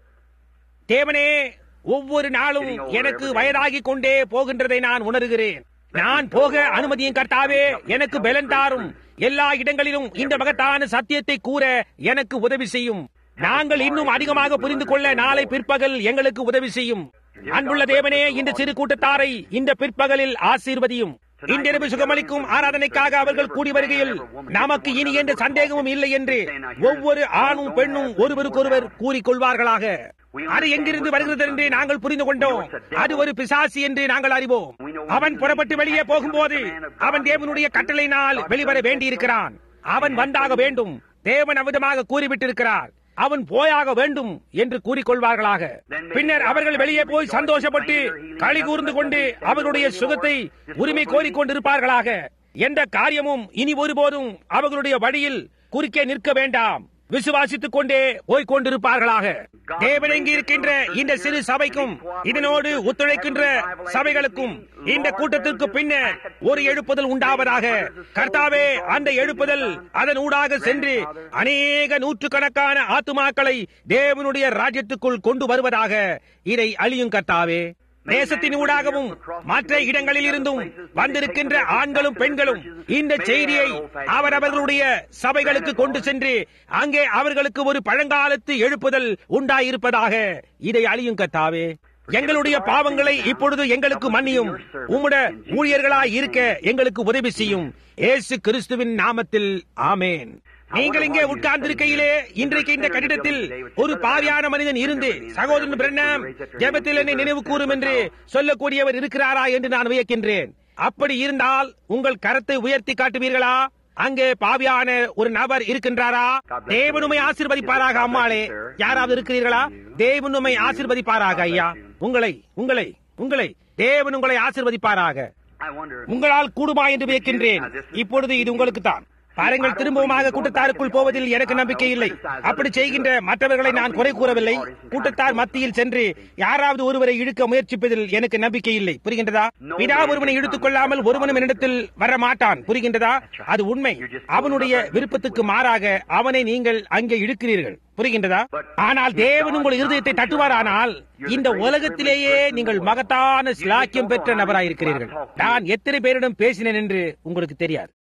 தேவனே ஒவ்வொரு நாளும் எனக்கு வயதாகிக் கொண்டே போகின்றதை நான் உணர்கிறேன் நான் போக அனுமதியும் கர்த்தாவே எனக்கு பலன் தாரும் எல்லா இடங்களிலும் இந்த மகத்தான சத்தியத்தை கூற எனக்கு உதவி செய்யும் நாங்கள் இன்னும் அதிகமாக புரிந்து கொள்ள நாளை பிற்பகல் எங்களுக்கு உதவி செய்யும் அன்புள்ள தேவனே இந்த சிறு கூட்டத்தாரை இந்த பிற்பகலில் ஆசீர்வதியும் இன்றிரவு சுகமளிக்கும் ஆராதனைக்காக அவர்கள் கூடி வருகையில் நமக்கு இனி என்ற சந்தேகமும் இல்லை என்று ஒவ்வொரு ஆணும் பெண்ணும் ஒருவருக்கொருவர் கூறிக்கொள்வார்களாக அது எங்கிருந்து வருகிறது என்று நாங்கள் புரிந்து கொண்டோம் அது ஒரு பிசாசு என்று நாங்கள் அறிவோம் அவன் புறப்பட்டு வெளியே போகும்போது அவன் தேவனுடைய கட்டளையினால் வெளிவர வேண்டியிருக்கிறான் அவன் வந்தாக வேண்டும் தேவன் அவிதமாக கூறிவிட்டிருக்கிறார் அவன் போயாக வேண்டும் என்று கூறிக்கொள்வார்களாக பின்னர் அவர்கள் வெளியே போய் சந்தோஷப்பட்டு களி கூர்ந்து கொண்டு அவர்களுடைய சுகத்தை உரிமை கோரிக்கொண்டிருப்பார்களாக எந்த காரியமும் இனி ஒருபோதும் அவர்களுடைய வழியில் குறுக்கே நிற்க வேண்டாம் விசுவாசித்துக் கொண்டே போய்க் கொண்டிருப்பார்களாக தேவனங்கி இருக்கின்ற இந்த சிறு சபைக்கும் இதனோடு ஒத்துழைக்கின்ற சபைகளுக்கும் இந்த கூட்டத்திற்கு பின்னர் ஒரு எழுப்புதல் உண்டாவதாக கர்த்தாவே அந்த எழுப்புதல் அதன் ஊடாக சென்று அநேக நூற்றுக்கணக்கான ஆத்துமாக்களை தேவனுடைய ராஜ்யத்துக்குள் கொண்டு வருவதாக இதை அழியும் கர்த்தாவே தேசத்தின் ஊடாகவும் மற்ற இடங்களில் இருந்தும் வந்திருக்கின்ற ஆண்களும் பெண்களும் இந்த செய்தியை அவரவர்களுடைய சபைகளுக்கு கொண்டு சென்று அங்கே அவர்களுக்கு ஒரு பழங்காலத்து எழுப்புதல் உண்டாயிருப்பதாக இதை அழியும் கத்தாவே எங்களுடைய பாவங்களை இப்பொழுது எங்களுக்கு மன்னியும் உம்முட ஊழியர்களாய் இருக்க எங்களுக்கு உதவி செய்யும் ஏசு கிறிஸ்துவின் நாமத்தில் ஆமேன் நீங்கள் இங்கே உட்கார்ந்திருக்கையிலே இன்றைக்கு இந்த கட்டிடத்தில் ஒரு பாவியான மனிதன் இருந்து சகோதரன் பிரண்ணம் ஜெபத்தில் என்னை நினைவு கூறும் என்று சொல்லக்கூடியவர் இருக்கிறாரா என்று நான் வியக்கின்றேன் அப்படி இருந்தால் உங்கள் கரத்தை உயர்த்தி காட்டுவீர்களா அங்கே பாவியான ஒரு நபர் இருக்கின்றாரா தேவனுமை ஆசிர்வதிப்பாராக அம்மாளே யாராவது இருக்கிறீர்களா தேவனுமை ஆசிர்வதிப்பாராக ஐயா உங்களை உங்களை உங்களை தேவன் உங்களை ஆசிர்வதிப்பாராக I wonder உங்களால் கூடுமா என்று வியக்கின்றேன் இப்பொழுது இது உங்களுக்கு தான் பாருங்கள் திரும்பவுமாக கூட்டத்தாருக்குள் போவதில் எனக்கு நம்பிக்கை இல்லை அப்படி செய்கின்ற மற்றவர்களை நான் குறை கூறவில்லை கூட்டத்தார் மத்தியில் சென்று யாராவது ஒருவரை இழுக்க முயற்சிப்பதில் எனக்கு நம்பிக்கை இல்லை புரிகின்றதா பிதா ஒருவனை இழுத்துக் கொள்ளாமல் ஒருவனும் என்னிடத்தில் வர மாட்டான் புரிகின்றதா அது உண்மை அவனுடைய விருப்பத்துக்கு மாறாக அவனை நீங்கள் அங்கே இழுக்கிறீர்கள் புரிகின்றதா ஆனால் தேவன் உங்கள் இருதயத்தை தட்டுவாரானால் இந்த உலகத்திலேயே நீங்கள் மகத்தான சிலாக்கியம் பெற்ற நபராயிருக்கிறீர்கள் நான் எத்தனை பேரிடம் பேசினேன் என்று உங்களுக்கு தெரியாது